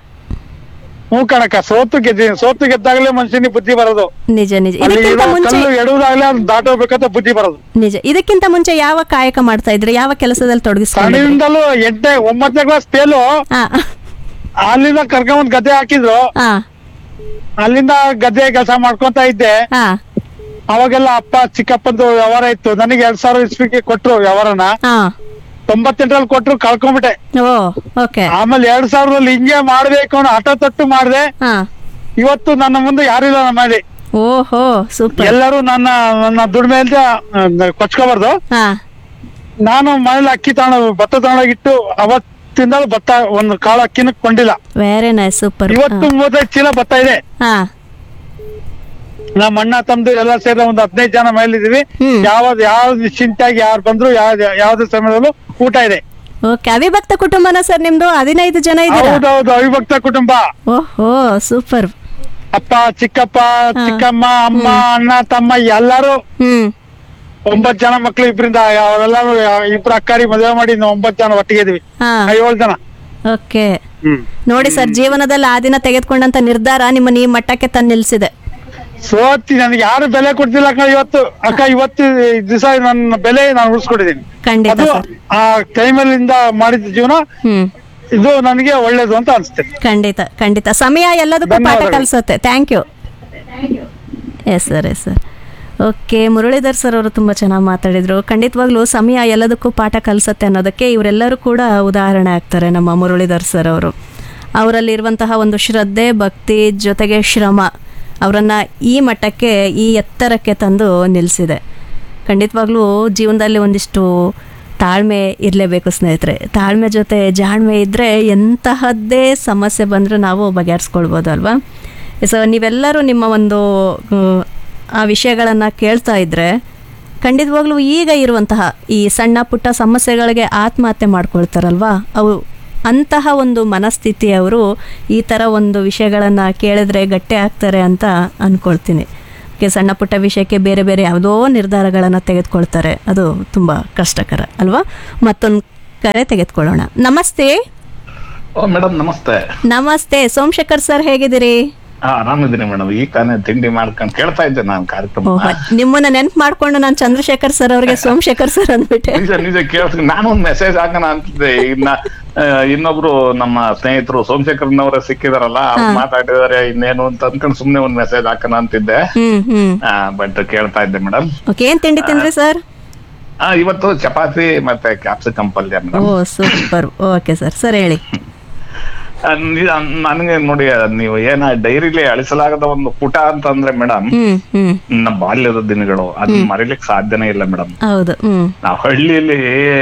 ಹ್ಞೂ ಕಣಕ್ಕ ಸೋತು ಗೆದ್ದೀನಿ ಸೋತು ಗೆದ್ದಾಗಲೇ ಮನುಷ್ಯನಿಗೆ ಬುದ್ಧಿ ಬರೋದು ನಿಜ ನಿಜ ಅಲ್ಲಿ ಇದಕ್ಕಿಂತ ಇರೋ ಮುಂಚೆ ಕಲ್ಲು ಎಡುವುದಾಗ್ಲೇ ಅದು ದಾಟೋಬೇಕಂತ ಬುದ್ಧಿ ಬರೋದು ನಿಜ ಇದಕ್ಕಿಂತ ಮುಂಚೆ ಯಾವ ಕಾಯಕ ಮಾಡ್ತಾ ಇದ್ರಿ ಯಾವ ಕೆಲಸದಲ್ಲಿ ತೊಡಗಿಸ್ಕೊಂಡಿದ್ರಿ ಸಣ್ಣದಿಂದಲೂ ಎಂಟನೇ ಒಂಬತ್ತನೇ ಕ್ಲಾಸ್ ಫೇಲು ಹಾ ಅಲ್ಲಿಂದ ಕರ್ಕೊಂಡ್ ಗದ್ದೆ ಹಾಕಿದ್ರು ಹಾ ಅಲ್ಲಿಂದ ಗದ್ದೆ ಕೆಲಸ ಮಾಡ್ಕೊಂತ ಇದ್ದೆ ಹಾ ಅವಾಗೆಲ್ಲ ಅಪ್ಪ ಚಿಕ್ಕಪ್ಪಂದು ವ್ಯವಹಾರ ಇತ್ತು ನನಗೆ ಎರಡ್ ಸಾವಿರ ಇಸ್ವಿಗೆ ಕೊಟ್ರು ವ್ಯವಹಾರನ ಹಾ ತೊಂಬತ್ತೆಂಟರಲ್ಲಿ ಕೊಟ್ರು ಕಳ್ಕೊಂಡ್ಬಿಟ್ಟೆ ಓ ಓಕೆ ಆಮೇಲೆ ಎರಡ್ ಸಾವಿರದಲ್ಲಿ ಹಿಂಗೆ ಮಾಡ್ಬೇಕು ಅನ್ನೋ ಹಠ ತೊಟ್ಟು ಮಾಡ್ದೆ ಹಾ ಇವತ್ತು ನನ್ನ ಮುಂದೆ ಯಾರು ಇಲ್ಲ ನಮ್ಮ ಮನೇಲಿ ಓಹೋ ಸೂಪರ್ ಎಲ್ಲರೂ ನನ್ನ ನನ್ನ ದುಡಿಮೆ ಅಂತ ಕೊಚ್ಕೋಬಾರ್ದು ಹಾ ನಾನು ಮನೇಲಿ ಅಕ್ಕಿ ತಗೊಂಡು ಭತ್ತ ತಗೊಂಡೋಗಿಟ್ಟು ಅವತ್ತಿಂದ ಭತ್ತ ಒಂದು ಕಾಳು ಅಕ್ಕಿನ ಕೊಂಡಿಲ್ಲ ವೆರಿ ನೈಸ್ ಸೂಪರ್ ಇವತ್ತು ಮೂವತ್ತೈದು ಚೀಲ ಭತ್ತ ಇದೆ ಹಾ ನಮ್ಮ ಅಣ್ಣ ತಮ್ದು ಎಲ್ಲ ಸೇರಿ ಒಂದು ಹದಿನೈದು ಜನ ಮೇಲಿದೀವಿ ಹ್ಮ್. ಯಾವ್ದು ಯಾವ್ದು ನಿಶ್ಚಿಂತಾಗಿ ಯಾರು ಬಂದ್ರು ಯಾವ್ದು ಯಾವ್ದು ಸಮಯದಲ್ಲೂ ಊಟ ಇದೆ ಓಕೆ ಅವಿಭಕ್ತ ಕುಟುಂಬನ ಸರ್ ನಿಮ್ದು ಹದಿನೈದು ಜನ ಇದ್ದೀರಾ ಹೌದೌದು ಅವಿಭಕ್ತ ಕುಟುಂಬ ಓಹೋ ಸೂಪರ್ ಅಪ್ಪ ಚಿಕ್ಕಪ್ಪ ಚಿಕ್ಕಮ್ಮ ಅಮ್ಮ ಅಣ್ಣ ತಮ್ಮ ಎಲ್ಲಾರು ಹ್ಮ್ ಒಂಬತ್ ಜನ ಮಕ್ಳು ಇಬ್ರಿಂದ ಅವರೆಲ್ಲರೂ ಇಬ್ರು ಅಕ್ಕಾರಿ ಮದುವೆ ಮಾಡಿ ನಾವು ಒಂಬತ್ ಜನ ಒಟ್ಟಿಗೆ ಇದೀವಿ ಹಾ ಏಳು ಜನ ಓಕೆ ಹ್ಮ್ ನೋಡಿ ಸರ್ ಜೀವನದಲ್ಲಿ ಆ ದಿನ ತೆಗೆದುಕೊಂಡಂತ ನಿರ್ಧಾರ ನಿಮ್ಮನ್ನ ಈ ಮಟ್ಟಕ್ಕೆ ತಂದು ನಿಲ್ಸಿದೆ ಸೋತಿ ನನಗೆ ಯಾರು ಬೆಲೆ ಕೊಡ್ತಿಲ್ಲ ಅಕ್ಕ ಇವತ್ತು ಅಕ್ಕ ಇವತ್ತು ದಿವಸ ನನ್ನ ಬೆಲೆ ನಾನು ಉಳಿಸ್ಕೊಟ್ಟಿದ್ದೀನಿ ಖಂಡಿತ ಅದು ಸರ್ ಆ ಟೈಮಲ್ಲಿಂದ ಮಾಡಿದ ಜೀವನ ಹ್ಮ್ ಇದು ನನಗೆ ಒಳ್ಳೇದು ಅಂತ ಅನ್ಸುತ್ತೆ ಖಂಡಿತ ಖಂಡಿತ ಸಮಯ ಎಲ್ಲದಕ್ಕೂ ಪಾಠ ಧನ್ಯವಾದಗಳು. ಕಲಿಸುತ್ತೆ thank you yes sir yes sir okay Muralidhar sir ಅವರು ತುಂಬ ಚೆನ್ನಾಗಿ ಮಾತಾಡಿದರು ಖಂಡಿತವಾಗ್ಲೂ ಸಮಯ ಎಲ್ಲದಕ್ಕೂ ಪಾಠ ಕಲಿಸುತ್ತೆ ಅನ್ನೋದಕ್ಕೆ ಇವರೆಲ್ಲರೂ ಕೂಡ ಉದಾಹರಣೆ ಆಗ್ತಾರೆ ನಮ್ಮ ಮುರಳೀಧರ್ ಸರ್ ಅವರು ಅವರಲ್ಲಿರುವಂತಹ ಒಂದು ಶ್ರದ್ಧೆ ಭಕ್ತಿ ಜೊತೆಗೆ ಶ್ರಮ ಅವರನ್ನು ಈ ಮಟ್ಟಕ್ಕೆ ಈ ಎತ್ತರಕ್ಕೆ ತಂದು ನಿಲ್ಲಿಸಿದೆ ಖಂಡಿತವಾಗ್ಲೂ ಜೀವನದಲ್ಲಿ ಒಂದಿಷ್ಟು ತಾಳ್ಮೆ ಇರಲೇಬೇಕು ಸ್ನೇಹಿತರೆ ತಾಳ್ಮೆ ಜೊತೆ ಜಾಣ್ಮೆ ಇದ್ದರೆ ಎಂತಹದ್ದೇ ಸಮಸ್ಯೆ ಬಂದರೂ ನಾವು ಬಗೆಹರಿಸ್ಕೊಳ್ಬೋದು ಅಲ್ವಾ ಸೊ ನೀವೆಲ್ಲರೂ ನಿಮ್ಮ ಒಂದು ಮ್, ಆ ವಿಷಯಗಳನ್ನು ಕೇಳ್ತಾ ಇದ್ದರೆ ಖಂಡಿತವಾಗ್ಲೂ ಈಗ ಇರುವಂತಹ ಈ ಸಣ್ಣ ಪುಟ್ಟ ಸಮಸ್ಯೆಗಳಿಗೆ ಆತ್ಮಹತ್ಯೆ ಮಾಡ್ಕೊಳ್ತಾರಲ್ವಾ ಅವು ಅಂತಹ ಒಂದು ಮನಸ್ಥಿತಿಯವರು ಈ ಥರ ಒಂದು ವಿಷಯಗಳನ್ನು ಕೇಳಿದ್ರೆ ಗಟ್ಟಿ ಆಗ್ತಾರೆ ಅಂತ ಅಂದ್ಕೊಳ್ತೀನಿ ಕೆ ಸಣ್ಣ ಪುಟ್ಟ ವಿಷಯಕ್ಕೆ ಬೇರೆ ಬೇರೆ ಯಾವುದೋ ನಿರ್ಧಾರಗಳನ್ನು ತೆಗೆದುಕೊಳ್ತಾರೆ ಅದು ತುಂಬ ಕಷ್ಟಕರ ಅಲ್ವಾ ಮತ್ತೊಂದು ಕರೆ ತೆಗೆದುಕೊಳ್ಳೋಣ ನಮಸ್ತೆ ಓ ಮೇಡಮ್ ನಮಸ್ತೆ ನಮಸ್ತೆ ಸೋಮಶೇಖರ್ ಸರ್ ಹೇಗಿದ್ದೀರಿ ಹಾ ಆರಾಮಿದ್ದೀನಿ ಮೇಡಮ್ ಈಗ ತಾನೇ ತಿಂಡಿ ಮಾಡ್ಕೊಂಡು ಕೇಳ್ತಾ ಇದ್ದೆ ನಾನು ಕಾರ್ಯಕ್ರಮ ಓಹ್, ನಿಮ್ಮನ್ನ ನೆನ್ಪು ಮಾಡ್ಕೊಂಡು ನಾನು ಚಂದ್ರಶೇಖರ್ ಸರ್ ಅವ್ರಿಗೆ ಸೋಮಶೇಖರ್ ಸರ್ ಅಂದ್ಬಿಟ್ಟೆ ನಿಜ ನಿಜ ಕೇಳ್ತೀನಿ ನಾನು ಒಂದು ಮೆಸೇಜ್ ಹಾಕೋಣ ಅಂತಿದ್ದೆ ಇನ್ನ ಆ, ಇನ್ನೊಬ್ರು ನಮ್ಮ ಸ್ನೇಹಿತರು ಸೋಮಶೇಖರ್ನವರ ಸಿಕ್ಕಿದಾರಲ್ಲ ಅವ್ರು ಮಾತಾಡಿದಾರೆ ಇನ್ನೇನು ಅಂತ ಅನ್ಕೊಂಡು ಸುಮ್ನೆ ಒಂದ್ ಮೆಸೇಜ್ ಹಾಕೋಣ ಅಂತಿದ್ದೆ ಹ್ಮ್ ಹ್ಮ್ ಬಟ್ ಕೇಳ್ತಾ ಇದ್ದೆ ಮೇಡಮ್ ಓಕೆ ಏನ್ ತಿಂಡಿ ತಿಂದ್ರಿ ಸರ್ ಇವತ್ತು ಚಪಾತಿ ಮತ್ತೆ ಕ್ಯಾಪ್ಸಿಕಮ್ ಪಲ್ಯ oh madam super okay sir sir ಹೇಳಿ ನನಗೆ ನೋಡಿ ನೀವು ಏನ ಡೈರಿಲಿ ಅಳಿಸಲಾಗದ ಒಂದು ಪುಟ ಅಂತಂದ್ರೆ ಮೇಡಮ್ ಹ್ಮ್ ಹ್ಮ್ ನಮ್ಮ ಬಾಲ್ಯದ ದಿನಗಳು ಅದನ್ನ ಮರಿಲಿಕ್ಕೆ ಸಾಧ್ಯನೇ ಇಲ್ಲ ಮೇಡಮ್ ಹೌದು ಹ್ಮ್ ನಾವು ಹಳ್ಳಿಯಲ್ಲಿ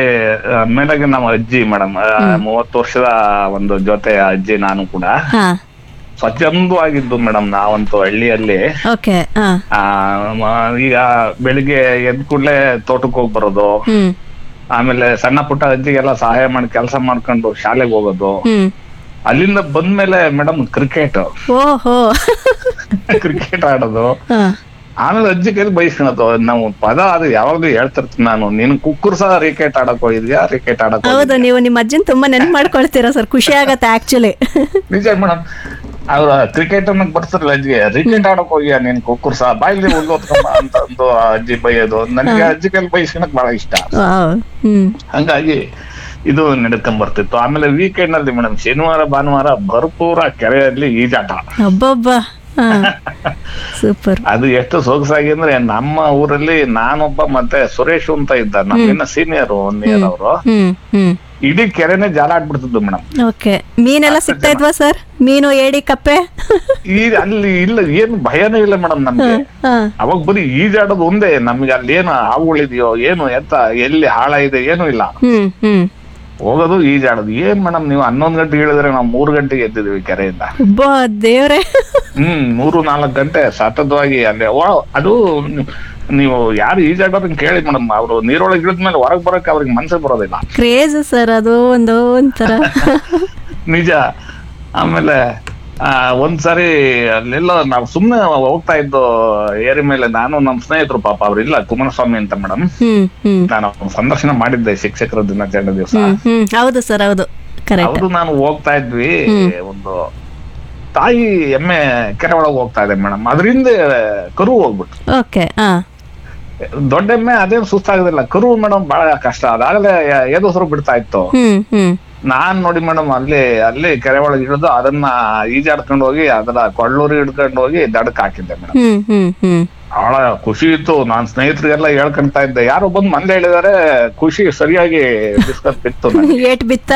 ಆಮೇಲೆ ನಮ್ಮ ಅಜ್ಜಿ ಮೇಡಮ್ ಮೂವತ್ತು ವರ್ಷದ ಒಂದು ಜೊತೆ ಅಜ್ಜಿ ನಾನು ಕೂಡ ಹಾ ಸ್ವಚ್ಛಂದವಾಗಿದ್ದು ಮೇಡಮ್ ನಾವಂತೂ ಹಳ್ಳಿಯಲ್ಲಿ ಓಕೆ ಹಾ ಆ ಮ- ಈಗ ಬೆಳಿಗ್ಗೆ ಎದ್ ಕೂಡ್ಲೆ ತೋಟಕ್ಕೆ ಹೋಗಿ ಬರೋದು ಹ್ಮ್ ಆಮೇಲೆ ಸಣ್ಣ ಪುಟ್ಟ ಅಜ್ಜಿಗೆಲ್ಲ ಸಹಾಯ ಮಾಡಿ ಕೆಲಸ ಮಾಡ್ಕೊಂಡು ಶಾಲೆಗೆ ಹೋಗೋದು ಹ್ಮ್ ಅಲ್ಲಿಂದ ಬಂದ್ಮೇಲೆ ಮೇಡಮ್ ಕ್ರಿಕೆಟ್ ಓಹೋ ಕ್ರಿಕೆಟ್ ಆಡೋದು ಹಾ ಆಮೇಲೆ ಅಜ್ಜಿ ಕೈಲಿ ಬೈಸ್ಕೊಳೋದು ನಾವು ಪದ ಅದು ಯಾವಾಗ್ಲೂ ಹೇಳ್ತಿರ್ತೀನಿ ನಾನು ನೀನು ಕುಕ್ಕುರ್ ಸಹ ಕ್ರಿಕೆಟ್ ಆಡಕ್ ಹೋಗಿದ್ಯಾ ಕ್ರಿಕೆಟ್ ಆಡಕ್ ಹೋಗಿದ್ಯಾ? ಹೌದು ನೀವು ನಿಮ್ಮ ಅಜ್ಜನ್ ತುಂಬಾ ನೆನ್ಪು ಮಾಡ್ಕೊಳ್ತೀರಾ ಸರ್ ಖುಷಿ ಆಗತ್ತೆ ಆಕ್ಚುಲಿ ನಿಜ ಮೇಡಮ್ ಅವ್ರ ಕ್ರಿಕೆಟ್ ಅನ್ನ ಬರ್ತಾರಲ್ಲ ಅಜ್ಜಿಗೆ ಕ್ರಿಕೆಟ್ ಆಡಕ್ ಹೋಗ್ಯಾ ನೀನ್ ಕುಕ್ಕುರ್ ಸಹ ಬಾಯ್ಲಿ ಉಳ್ದೋತ್ಕೊಂಬ ಅಂತ ಅಂದು ಆ ಅಜ್ಜಿ ಬೈಯೋದು ನನಗೆ ಅಜ್ಜಿ ಕೈಲಿ ಬೈಸ್ಕೊಳಕ್ ಬಹಳ ಇಷ್ಟ ಹ್ಮ್ ಹಂಗಾಗಿ ಇದು ನಡ್ಕೊಂಡ್ ಬರ್ತಿತ್ತು ಆಮೇಲೆ ವೀಕೆಂಡ್ ನಲ್ಲಿ ಮೇಡಮ್ ಶನಿವಾರ ಭಾನುವಾರ ಭರ್ಪೂರ ಕೆರೆಯಲ್ಲಿ ಈಜಾಟ ಅಬ್ಬಬ್ಬ ಹಾ ಸೂಪರ್ ಅದು ಎಷ್ಟು ಸೊಗಸಾಗಿ ಅಂದ್ರೆ ನಮ್ಮ ಊರಲ್ಲಿ ನಾನೊಬ್ಬ ಮತ್ತೆ ಸುರೇಶ್ ಅಂತ ಇದ್ದ ನಮ್ಮಿನ್ನ ಸೀನಿಯರ್ ಒನ್ ಇಯರ್ ಅವರು ಹ್ಮ್ ಹ್ಮ್ ಇಡೀ ಕೆರೆನೆ ಜಾಲ ಆಡ್ಬಿಡ್ತಿದ್ದು ಮೇಡಮ್ ಓಕೆ ಮೀನೆಲ್ಲ ಸಿಗ್ತಾ ಇದ್ವಾ ಸರ್ ಮೀನು ಏಡಿ ಕಪ್ಪೆ ಈ ಅಲ್ಲಿ ಇಲ್ಲ ಏನು ಭಯನೇ ಇಲ್ಲ ಮೇಡಮ್ ನಮ್ಗೆ ಹಾ ಅವಾಗ ಬರೀ ಈಜಾಡೋದು ಒಂದೇ ನಮ್ಗೆ ಅಲ್ಲಿ ಏನು ಹಾವುಗಳಿದೆಯೋ ಏನು ಎತ್ತ ಎಲ್ಲಿ ಹಾಳ ಇದೆ ಏನು ಇಲ್ಲ ಹ್ಮ್ ಹ್ಮ್ ಹೋಗೋದು ಈಜಾಡೋದು ಏನ್ ಮೇಡಮ್ ನೀವು ಹನ್ನೊಂದ್ ಗಂಟೆಗೆ ಹೇಳಿದ್ರೆ ನಾವು ಮೂರ್ ಗಂಟೆಗೆ ಎದ್ದಿದ್ವಿ ಕೆರೆಯಿಂದ ಒಬ್ಬ ದೇವ್ರೆ ಹ್ಮ್ ಮೂರು ನಾಲ್ಕು ಗಂಟೆ ಸತತವಾಗಿ ಅಲ್ಲಿ ವಾ- ಅದು ನೀವು ಯಾರು ಈಜಾಡೋದನ್ನ ಕೇಳಿ ಮೇಡಮ್ ಅವರು ನೀರೊಳಗೆ ಇಳಿದ್ಮೇಲೆ ಹೊರಗ್ ಬರಕ್ ಅವ್ರಿಗೆ ಮನ್ಸೇ ಬರೋದಿಲ್ಲ ಕ್ರೇಜ್ ಸರ್ ಅದು ಒಂದು ಒಂಥರ ನಿಜ ಆಮೇಲೆ ಆ ಒಂದ್ಸರಿ ಅಲ್ಲೆಲ್ಲ ನಾವು ಸುಮ್ನೆ ಹೋಗ್ತಾ ಇದ್ದು ಏರಿ ಮೇಲೆ ನಾನು ನಮ್ಮ ಸ್ನೇಹಿತರು ಪಾಪ ಅವ್ರಿಲ್ಲ ಕುಮಾರಸ್ವಾಮಿ ಅಂತ ಮೇಡಮ್ ಹ್ಮ್ ಹ್ಮ್ ನಾನು ಅವ್ರನ್ನ ಸಂದರ್ಶನ ಮಾಡಿದ್ದೆ ಶಿಕ್ಷಕರ ದಿನಾಚರಣೆ ದಿವಸ ಹ್ಮ್ ಹ್ಮ್ ಹೌದು ಸರ್ ಹೌದು ಕರೆಕ್ಟ್ ಅವರು ನಾನು ಹೋಗ್ತಾ ಇದ್ವಿ ಒಂದು ತಾಯಿ ಎಮ್ಮೆ ಕೆರೆ ಒಳಗೆ ಹೋಗ್ತಾ ಇದೆ ಮೇಡಮ್ ಅದರಿಂದ ಕರು ಹೋಗ್ಬಿಟ್ಟು ಓಕೆ ಹಾ ದೊಡ್ಡ ಎಮ್ಮೆ ಅದೇನು ಸುಸ್ತಾಗೋದಿಲ್ಲ ಕರು ಮೇಡಮ್ ಬಹಳ ಕಷ್ಟ ಅದಾಗಲೇ ಏದೋಸರು ಬಿಡ್ತಾ ಇತ್ತು ಹ್ಮ್ ಹ್ಮ್ ನಾನ್ ನೋಡಿ ಮೇಡಮ್ ಅಲ್ಲಿ ಅಲ್ಲಿ ಕೆರೆ ಒಳಗೆ ಇಳಿದು ಅದನ್ನ ಈಜಾಡ್ಕೊಂಡು ಹೋಗಿ ಅದರ ಕೊಳ್ಳೂರಿ ಹಿಡ್ಕೊಂಡು ಹೋಗಿ ದಡಕ್ ಹಾಕಿದ್ದೆ ಮೇಡಮ್ ಹ್ಮ್ ಹ್ಮ್ ಹ್ಮ್ ಬಹಳ ಖುಷಿ ಇತ್ತು ನಾನ್ ಸ್ನೇಹಿತರಿಗೆಲ್ಲ ಹೇಳ್ಕೊಂತಾ ಇದ್ದೆ ಯಾರೋ ಬಂದ್ ಮಂದೆ ಹೇಳಿದಾರೆ ಖುಷಿ ಸರಿಯಾಗಿ ಬಿಸ್ಕತ್ ಬಿತ್ತು ನನಗೆ. ಏಟ್ ಬಿತ್ತ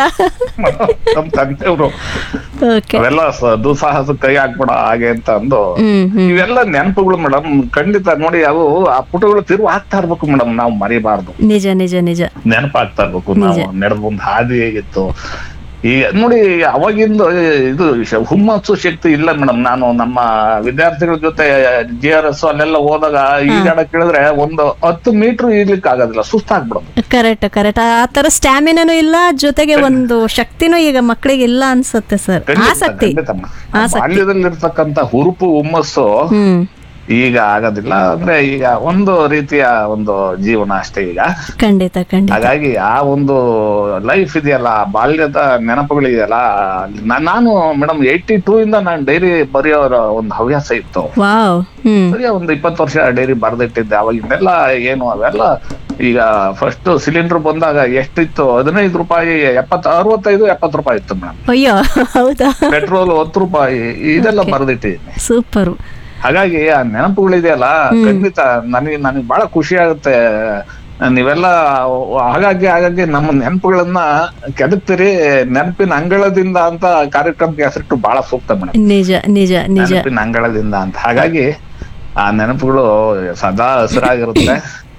ನಮ್ ತಂದೆಯವರು ಓಕೆ ಅವೆಲ್ಲ ಸ- ದುಸ್ಸಾಹಸ ಕೈ ಹಾಕ್ಬೇಡ ಹಾಗೆ ಅಂತ ಅಂದು ಹ್ಮ್ ಹ್ಮ್ ಇವೆಲ್ಲ ನೆನಪುಗಳು ಮೇಡಮ್ ಖಂಡಿತ ನೋಡಿ ಅವು ಆ ಪುಟಗಳು ತಿರುವು ಹಾಕ್ತಾ ಇರ್ಬೇಕು ಮೇಡಮ್ ನಾವು ಮರಿಬಾರ್ದು ನಿಜ ನಿಜ ನಿಜ ನೆನಪಾಗ್ತಾ ಇರ್ಬೇಕು ನಾವು ನಡೆದ ಒಂದು ಹಾದಿ ಹೇಗಿತ್ತು ಈ ನೋಡಿ ಅವಾಗಿಂದ ಇದು ಶ- ಹುಮ್ಮಸ್ಸು ಶಕ್ತಿ ಇಲ್ಲ ಮೇಡಮ್ ನಾನು ನಮ್ಮ ವಿದ್ಯಾರ್ಥಿಗಳ ಜೊತೆ ಜಿ ಆರ್ ಎಸ್ ಅಲ್ಲೆಲ್ಲ ಹೋದಾಗ ಈಜಾಡಕ್ ಹೇಳಿದ್ರೆ ಒಂದು ಹತ್ತು ಮೀಟರ್ ಈಜ್ಲಿಕ್ಕೆ ಆಗೋದಿಲ್ಲ ಸುಸ್ತಾಗ್ಬಿಡೋದು ಕರೆಕ್ಟ್ ಕರೆಕ್ಟ್ ಆ ತರ ಸ್ಟ್ಯಾಮಿನೂ ಇಲ್ಲ ಜೊತೆಗೆ ಒಂದು ಶಕ್ತಿನೂ ಈಗ ಮಕ್ಕಳಿಗೆ ಇಲ್ಲ ಅನ್ಸುತ್ತೆ ಸರ್ ಖಂಡಿತ, ಆಸಕ್ತಿ ಖಂಡಿತಮ್ಮ. ಆ ಬಾಲ್ಯದಲ್ಲಿರ್ತಕ್ಕಂಥ ಹುರುಪು ಹುಮ್ಮಸ್ಸು ಹ್ಮ್ ಈಗ ಆಗೋದಿಲ್ಲ ಅಂದ್ರೆ ಈಗ ಒಂದು ರೀತಿಯ ಒಂದು ಜೀವನ ಅಷ್ಟೇ ಈಗ ಖಂಡಿತ ಖಂಡಿತ ಹಾಗಾಗಿ ಆ ಒಂದು ಲೈಫ್ ಇದೆಯಲ್ಲ ಆ ಬಾಲ್ಯದ ನೆನಪುಗಳಿದೆಯಲ್ಲ ನಾ- ನಾನು ಮೇಡಮ್ ಏಯ್ಟಿ ಟೂ ಇಂದ ನಾನು ಡೈರಿ ಬರೆಯೋ ಒಂದು ಹವ್ಯಾಸ ಇತ್ತು ವಾವ್ ಹ್ಮ್ ಸರಿಯ ಒಂದು ಇಪ್ಪತ್ತು ವರ್ಷ ಡೈರಿ ಬರ್ದಿಟ್ಟಿದ್ದೆ ಅವಾಗಿಂದೆಲ್ಲ ಏನು ಅವೆಲ್ಲ ಈಗ ಫಸ್ಟ್ ಸಿಲಿಂಡರ್ ಬಂದಾಗ ಎಷ್ಟಿತ್ತು ಹದಿನೈದು ರೂಪಾಯಿ ಎಪ್ಪತ್ತು ಅರವತ್ತೈದು ಎಪ್ಪತ್ತು ರೂಪಾಯಿ ಇತ್ತು ಮೇಡಮ್ ಅಯ್ಯೋ ಹೌದಾ ಪೆಟ್ರೋಲ್ ಹತ್ತು ರೂಪಾಯಿ ಇದೆಲ್ಲ ಬರ್ದಿಟ್ಟಿದ್ದೀನಿ ಸೂಪರ್ ಹಾಗಾಗಿ ಆ ನೆನಪುಗಳಿದೆಯಲ್ಲ ಖಂಡಿತ ನನಗೆ ನನಗೆ ಬಹಳ ಖುಷಿ ಆಗುತ್ತೆ ನೀವೆಲ್ಲ ಹಾಗಾಗಿ ಹಾಗಾಗಿ ನಮ್ಮ ನೆನಪುಗಳನ್ನ ಕೆದಕ್ತೀರಿ ನೆನಪಿನ ಅಂಗಳದಿಂದ ಅಂತ ಕಾರ್ಯಕ್ರಮಕ್ಕೆ ಹೆಸರಿಟ್ಟು ಬಹಳ ಸೂಕ್ತ ಮೇಡಮ್ ನಿಜ ನಿಜ ನಿಜ ನೆನಪಿನ ಅಂಗಳದಿಂದ ಅಂತ ಹಾಗಾಗಿ ಆ ನೆನಪುಗಳು ಸದಾ ಹಸಿರಾಗಿರುತ್ತೆ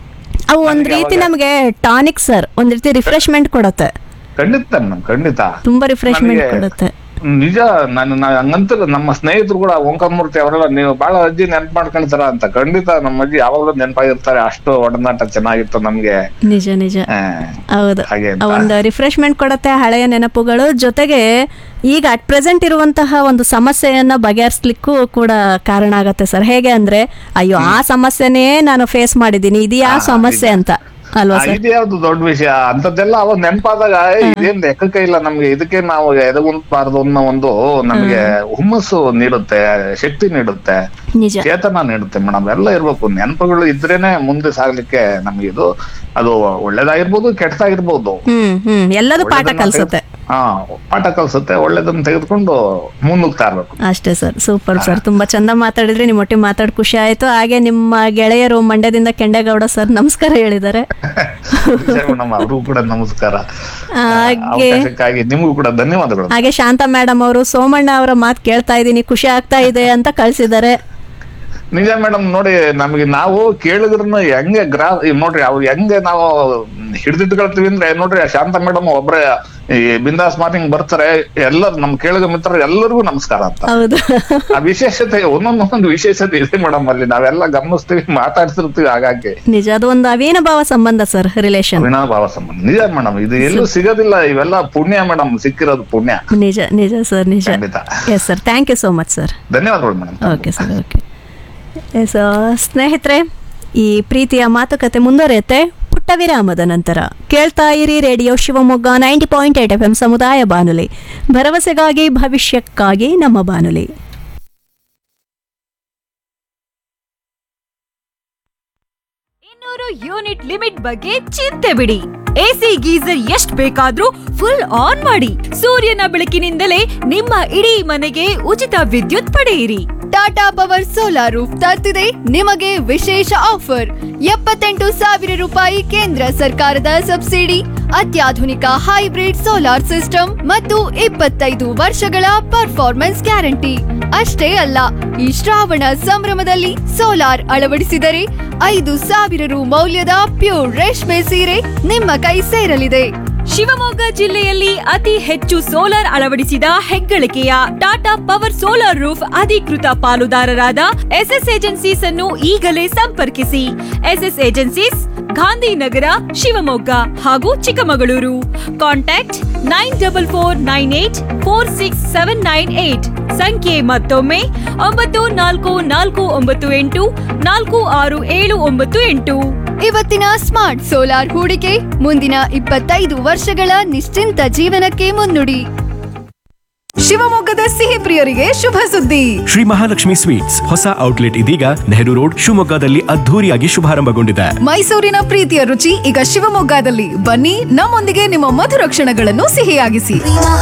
ಅವು ಒಂದ್ ರೀತಿ ನಮಗೆ ಟಾನಿಕ್ ಸರ್ ಒಂದ್ ರೀತಿ ರಿಫ್ರೆಶ್ಮೆಂಟ್ ಕೊಡುತ್ತೆ ಖಂಡಿತ ಮೇಡಮ್ ಖಂಡಿತ ತುಂಬಾ ರಿಫ್ರೆಶ್ಮೆಂಟ್ ನನಗೆ ಕೊಡುತ್ತೆ ನಿಜ ನಾನು ನಾ- ಹಂಗಂತ ನಮ್ಮ ಸ್ನೇಹಿತರು ಕೂಡ ಓಂಕಾರಮೂರ್ತಿ ಅವರೆಲ್ಲ ನೀವು ಬಹಳ ಅಜ್ಜಿ ನೆನ್ಪು ಮಾಡ್ಕೊಳ್ತಾರ ಅಂತ ಖಂಡಿತ ನಮ್ಮ ಅಜ್ಜಿ ಯಾವಾಗ್ಲೂ ನೆನಪಾಗಿರ್ತಾರೆ ಅಷ್ಟು ಒಡನಾಟ ಚೆನ್ನಾಗಿತ್ತು ನಮ್ಗೆ ನಿಜ ನಿಜ ಆ, ಹೌದು ಹಾಗೆ ಅಂತ. ಆ ಒಂದು ರಿಫ್ರೆಶ್ಮೆಂಟ್ ಕೊಡುತ್ತೆ ಹಳೆಯ ನೆನಪುಗಳು ಜೊತೆಗೆ ಈಗ ಅಟ್ ಪ್ರೆಸೆಂಟ್ ಇರುವಂತಹ ಒಂದು ಸಮಸ್ಯೆಯನ್ನ ಬಗೆಹರಿಸ್ಲಿಕ್ಕೂ ಕೂಡ ಕಾರಣ ಆಗತ್ತೆ ಸರ್ ಹೇಗೆ ಅಂದ್ರೆ ಅಯ್ಯೋ ಆ ಸಮಸ್ಯೆನೇ ನಾನು ಫೇಸ್ ಮಾಡಿದ್ದೀನಿ ಇದು ಯಾವ ಸಮಸ್ಯೆ ಅಂತ ಅಲ್ವಾ ಆ, ಸರ್ ಇದು ಯಾವ್ದು ದೊಡ್ಡ ವಿಷಯ ಅಂತದ್ದೆಲ್ಲ ಅವಾಗ ನೆನಪಾದಾಗ ಇದೇನ್ ಲೆಕ್ಕಕ್ಕೆ ಇಲ್ಲ ನಮ್ಗೆ ಇದಕ್ಕೆ ನಾವು ಎದಗುಂಬಾರ್ದು ಅನ್ನೋ ಒಂದು ನಮ್ಗೆ ಹುಮ್ಮಸ್ಸು ನೀಡುತ್ತೆ ಶಕ್ತಿ ನೀಡುತ್ತೆ ನಿಜ ಚೇತನ ನೀಡುತ್ತೆ ಮೇಡಮ್ ಎಲ್ಲ ಇರ್ಬೇಕು ನೆನಪುಗಳು ಇದ್ರೇನೆ ಮುಂದೆ ಸಾಗ್ಲಿಕ್ಕೆ ನಮ್ಗೆ ಇದು ಅದು ಒಳ್ಳೇದಾಗಿರ್ಬೋದು ಕೆಟ್ಟದಾಗಿರ್ಬೋದು ಹ್ಮ್ ಹ್ಮ್ ಎಲ್ಲದೂ ಪಾಠ ಒಳ್ಳೇದನ್ನ ಕಲ್ಸುತ್ತೆ ಹಾ ಪಾಠ ಕಲ್ಸುತ್ತೆ ಒಳ್ಳೇದನ್ನ ತೆಗೆದುಕೊಂಡು ಮುನ್ನುಗ್ತಾ ಇರ್ಬೇಕು ಅಷ್ಟೇ ಸರ್ ಸೂಪರ್ ಸರ್ ತುಂಬಾ ಚಂದ ಮಾತಾಡಿದ್ರಿ ನಿಮ್ಮ ಒಟ್ಟಿಗೆ ಮಾತಾಡಿ ಖುಷಿ ಆಯ್ತು ಹಾಗೆ ನಿಮ್ಮ ಗೆಳೆಯರು ಮಂಡ್ಯದಿಂದ ಕೆಂಡೇಗೌಡ ಸರ್ ನಮಸ್ಕಾರ ಹೇಳಿದ್ದಾರೆ ಮೇಡಮ್ ಅವ್ರಿಗೂ ಕೂಡ ನಮಸ್ಕಾರ ಹಾಗೆ ಅವಕಾಶಕ್ಕಾಗಿ ನಿಮಗೂ ಕೂಡ ಧನ್ಯವಾದಗಳು ಹಾಗೆ ಶಾಂತ ಮೇಡಮ್ ಅವರು ಸೋಮಣ್ಣ ಅವರ ಮಾತು ಕೇಳ್ತಾ ಇದ್ದೀನಿ ಖುಷಿ ಆಗ್ತಾ ಇದೆ ಅಂತ ಕಳ್ಸಿದ್ದಾರೆ ನಿಜ ಮೇಡಮ್ ನೋಡಿ ನಮಗೆ ನಾವು ಕೇಳಿದ್ರನ್ನ ಹೆಂಗೆ ಗ್ರಾ ಈ ನೋಡ್ರಿ ಅವ್ರು ಹೆಂಗೆ ನಾವು ಹಿಡಿದಿಟ್ಕೊಳ್ತೀವಿ ಅಂದ್ರೆ ನೋಡ್ರಿ ಆ ಶಾಂತ ಮೇಡಮ್ ಒಬ್ರೆ ಈ ಬಿಂದಾಸ್ ಮಾರ್ನಿಂಗ್ ಬರ್ತಾರೆ ಎಲ್ಲರೂ ನಮ್ ಕೇಳಿದ ಮಿತ್ರರು ಎಲ್ಲರಿಗೂ ನಮಸ್ಕಾರ ಅಂತ ಹೌದು ಆ ವಿಶೇಷತೆ ಒಂದೊಂದು ಒಂದೊಂದು ವಿಶೇಷತೆ ಇದೆ ಮೇಡಮ್ ಅಲ್ಲಿ ನಾವೆಲ್ಲ ಗಮನಿಸ್ತೀವಿ ಮಾತಾಡ್ತಿರ್ತೀವಿ ಹಾಗಾಗಿ ನಿಜ ಅದು ಒಂದು ಅವಿನಾಭಾವ ಸಂಬಂಧ ಸರ್ ರಿಲೇಷನ್ ವಿನಾಭಾವ ಸಂಬಂಧ ನಿಜ ಮೇಡಮ್ ಇದು ಎಲ್ಲೂ ಸಿಗೋದಿಲ್ಲ ಇವೆಲ್ಲ ಪುಣ್ಯ ಮೇಡಮ್ ಸಿಕ್ಕಿರೋದು ಪುಣ್ಯ ನಿಜ ನಿಜ ಸರ್ ನಿಜ ಖಂಡಿತ yes sir thank you so much sir ಧನ್ಯವಾದಗಳು madam okay sir okay yes ಸ್ನೇಹಿತರೆ ಈ ಪ್ರೀತಿಯ ಮಾತುಕತೆ ಮುಂದುವರಿಯುತ್ತೆ ಪುಟ್ಟ ವಿರಾಮದ ನಂತರ ಕೇಳ್ತಾ ಇರಿ radio Shivamogga ninety point eight F M ಸಮುದಾಯ ಬಾನುಲಿ ಭರವಸೆಗಾಗಿ ಭವಿಷ್ಯಕ್ಕಾಗಿ ನಮ್ಮ ಬಾನುಲಿ ಇನ್ನೂರು ಯೂನಿಟ್ ಲಿಮಿಟ್ ಬಗ್ಗೆ ಚಿಂತೆ ಬಿಡಿ ಎಸಿ ಗೀಸರ್ ಎಷ್ಟ್ ಬೇಕಾದ್ರೂ ಫುಲ್ ಆನ್ ಮಾಡಿ ಸೂರ್ಯನ ಬೆಳಕಿನಿಂದಲೇ ನಿಮ್ಮ ಇಡೀ ಮನೆಗೆ ಉಚಿತ ವಿದ್ಯುತ್ ಪಡೆಯಿರಿ ಟಾಟಾ ಪವರ್ ಸೋಲಾರ್ ರೂಫ್ ತರ್ತಿದೆ ನಿಮಗೆ ವಿಶೇಷ ಆಫರ್ ಎಪ್ಪತ್ತೆಂಟು ಸಾವಿರ ರೂಪಾಯಿ ಕೇಂದ್ರ ಸರ್ಕಾರದ ಸಬ್ಸಿಡಿ ಅತ್ಯಾಧುನಿಕ ಹೈಬ್ರಿಡ್ ಸೋಲಾರ್ ಸಿಸ್ಟಮ್ ಮತ್ತು ಇಪ್ಪತ್ತೈದು ವರ್ಷಗಳ ಪರ್ಫಾರ್ಮೆನ್ಸ್ ಗ್ಯಾರಂಟಿ ಅಷ್ಟೇ ಅಲ್ಲ ಈ ಶ್ರಾವಣ ಸಂಭ್ರಮದಲ್ಲಿ ಸೋಲಾರ್ ಅಳವಡಿಸಿದರೆ ಐದು ಸಾವಿರ ರು ಮೌಲ್ಯದ ಪ್ಯೂರ್ ರೇಷ್ಮೆ ಸೀರೆ ನಿಮ್ಮ ಕೈ ಸೇರಲಿದೆ ಶಿವಮೊಗ್ಗ ಜಿಲ್ಲೆಯಲ್ಲಿ ಅತಿ ಹೆಚ್ಚು ಸೋಲಾರ್ ಅಳವಡಿಸಿದ ಹೆಗ್ಗಳಿಕೆಯ ಟಾಟಾ ಪವರ್ ಸೋಲಾರ್ ರೂಫ್ ಅಧಿಕೃತ ಪಾಲುದಾರರಾದ ಎಸ್ಎಸ್ ಏಜೆನ್ಸೀಸ್ ಅನ್ನು ಈಗಲೇ ಸಂಪರ್ಕಿಸಿ ಎಸ್ಎಸ್ ಏಜೆನ್ಸೀಸ್ ಗಾಂಧಿನಗರ ಶಿವಮೊಗ್ಗ ಹಾಗೂ Chikkamagaluru contact nine double four nine eight four six seven nine eight ಸಂಖ್ಯೆ ಮತ್ತೊಮ್ಮೆ ಒಂಬತ್ತು ನಾಲ್ಕು ನಾಲ್ಕು ಒಂಬತ್ತು ಎಂಟು ನಾಲ್ಕು ಆರು ಏಳು ಒಂಬತ್ತು ಎಂಟು ಇವತ್ತಿನ ಸ್ಮಾರ್ಟ್ ಸೋಲಾರ್ ಹೂಡಿಕೆ ಮುಂದಿನ ಇಪ್ಪತ್ತೈದು ವರ್ಷಗಳ ನಿಶ್ಚಿಂತ ಜೀವನಕ್ಕೆ ಮುನ್ನುಡಿ ಶಿವಮೊಗ್ಗದ ಸಿಹಿ ಪ್ರಿಯರಿಗೆ ಶುಭ ಸುದ್ದಿ ಶ್ರೀ ಮಹಾಲಕ್ಷ್ಮಿ ಸ್ವೀಟ್ಸ್ ಹೊಸ ಔಟ್ಲೆಟ್ ಇದೀಗ ನೆಹರು ರೋಡ್ ಶಿವಮೊಗ್ಗದಲ್ಲಿ ಅದ್ಧೂರಿಯಾಗಿ ಶುಭಾರಂಭಗೊಂಡಿದೆ ಮೈಸೂರಿನ ಪ್ರೀತಿಯ ರುಚಿ ಈಗ ಶಿವಮೊಗ್ಗದಲ್ಲಿ ಬನ್ನಿ ನಮ್ಮೊಂದಿಗೆ ನಿಮ್ಮ ಮಧುರ ಕ್ಷಣಗಳನ್ನು ಸಿಹಿಯಾಗಿಸಿ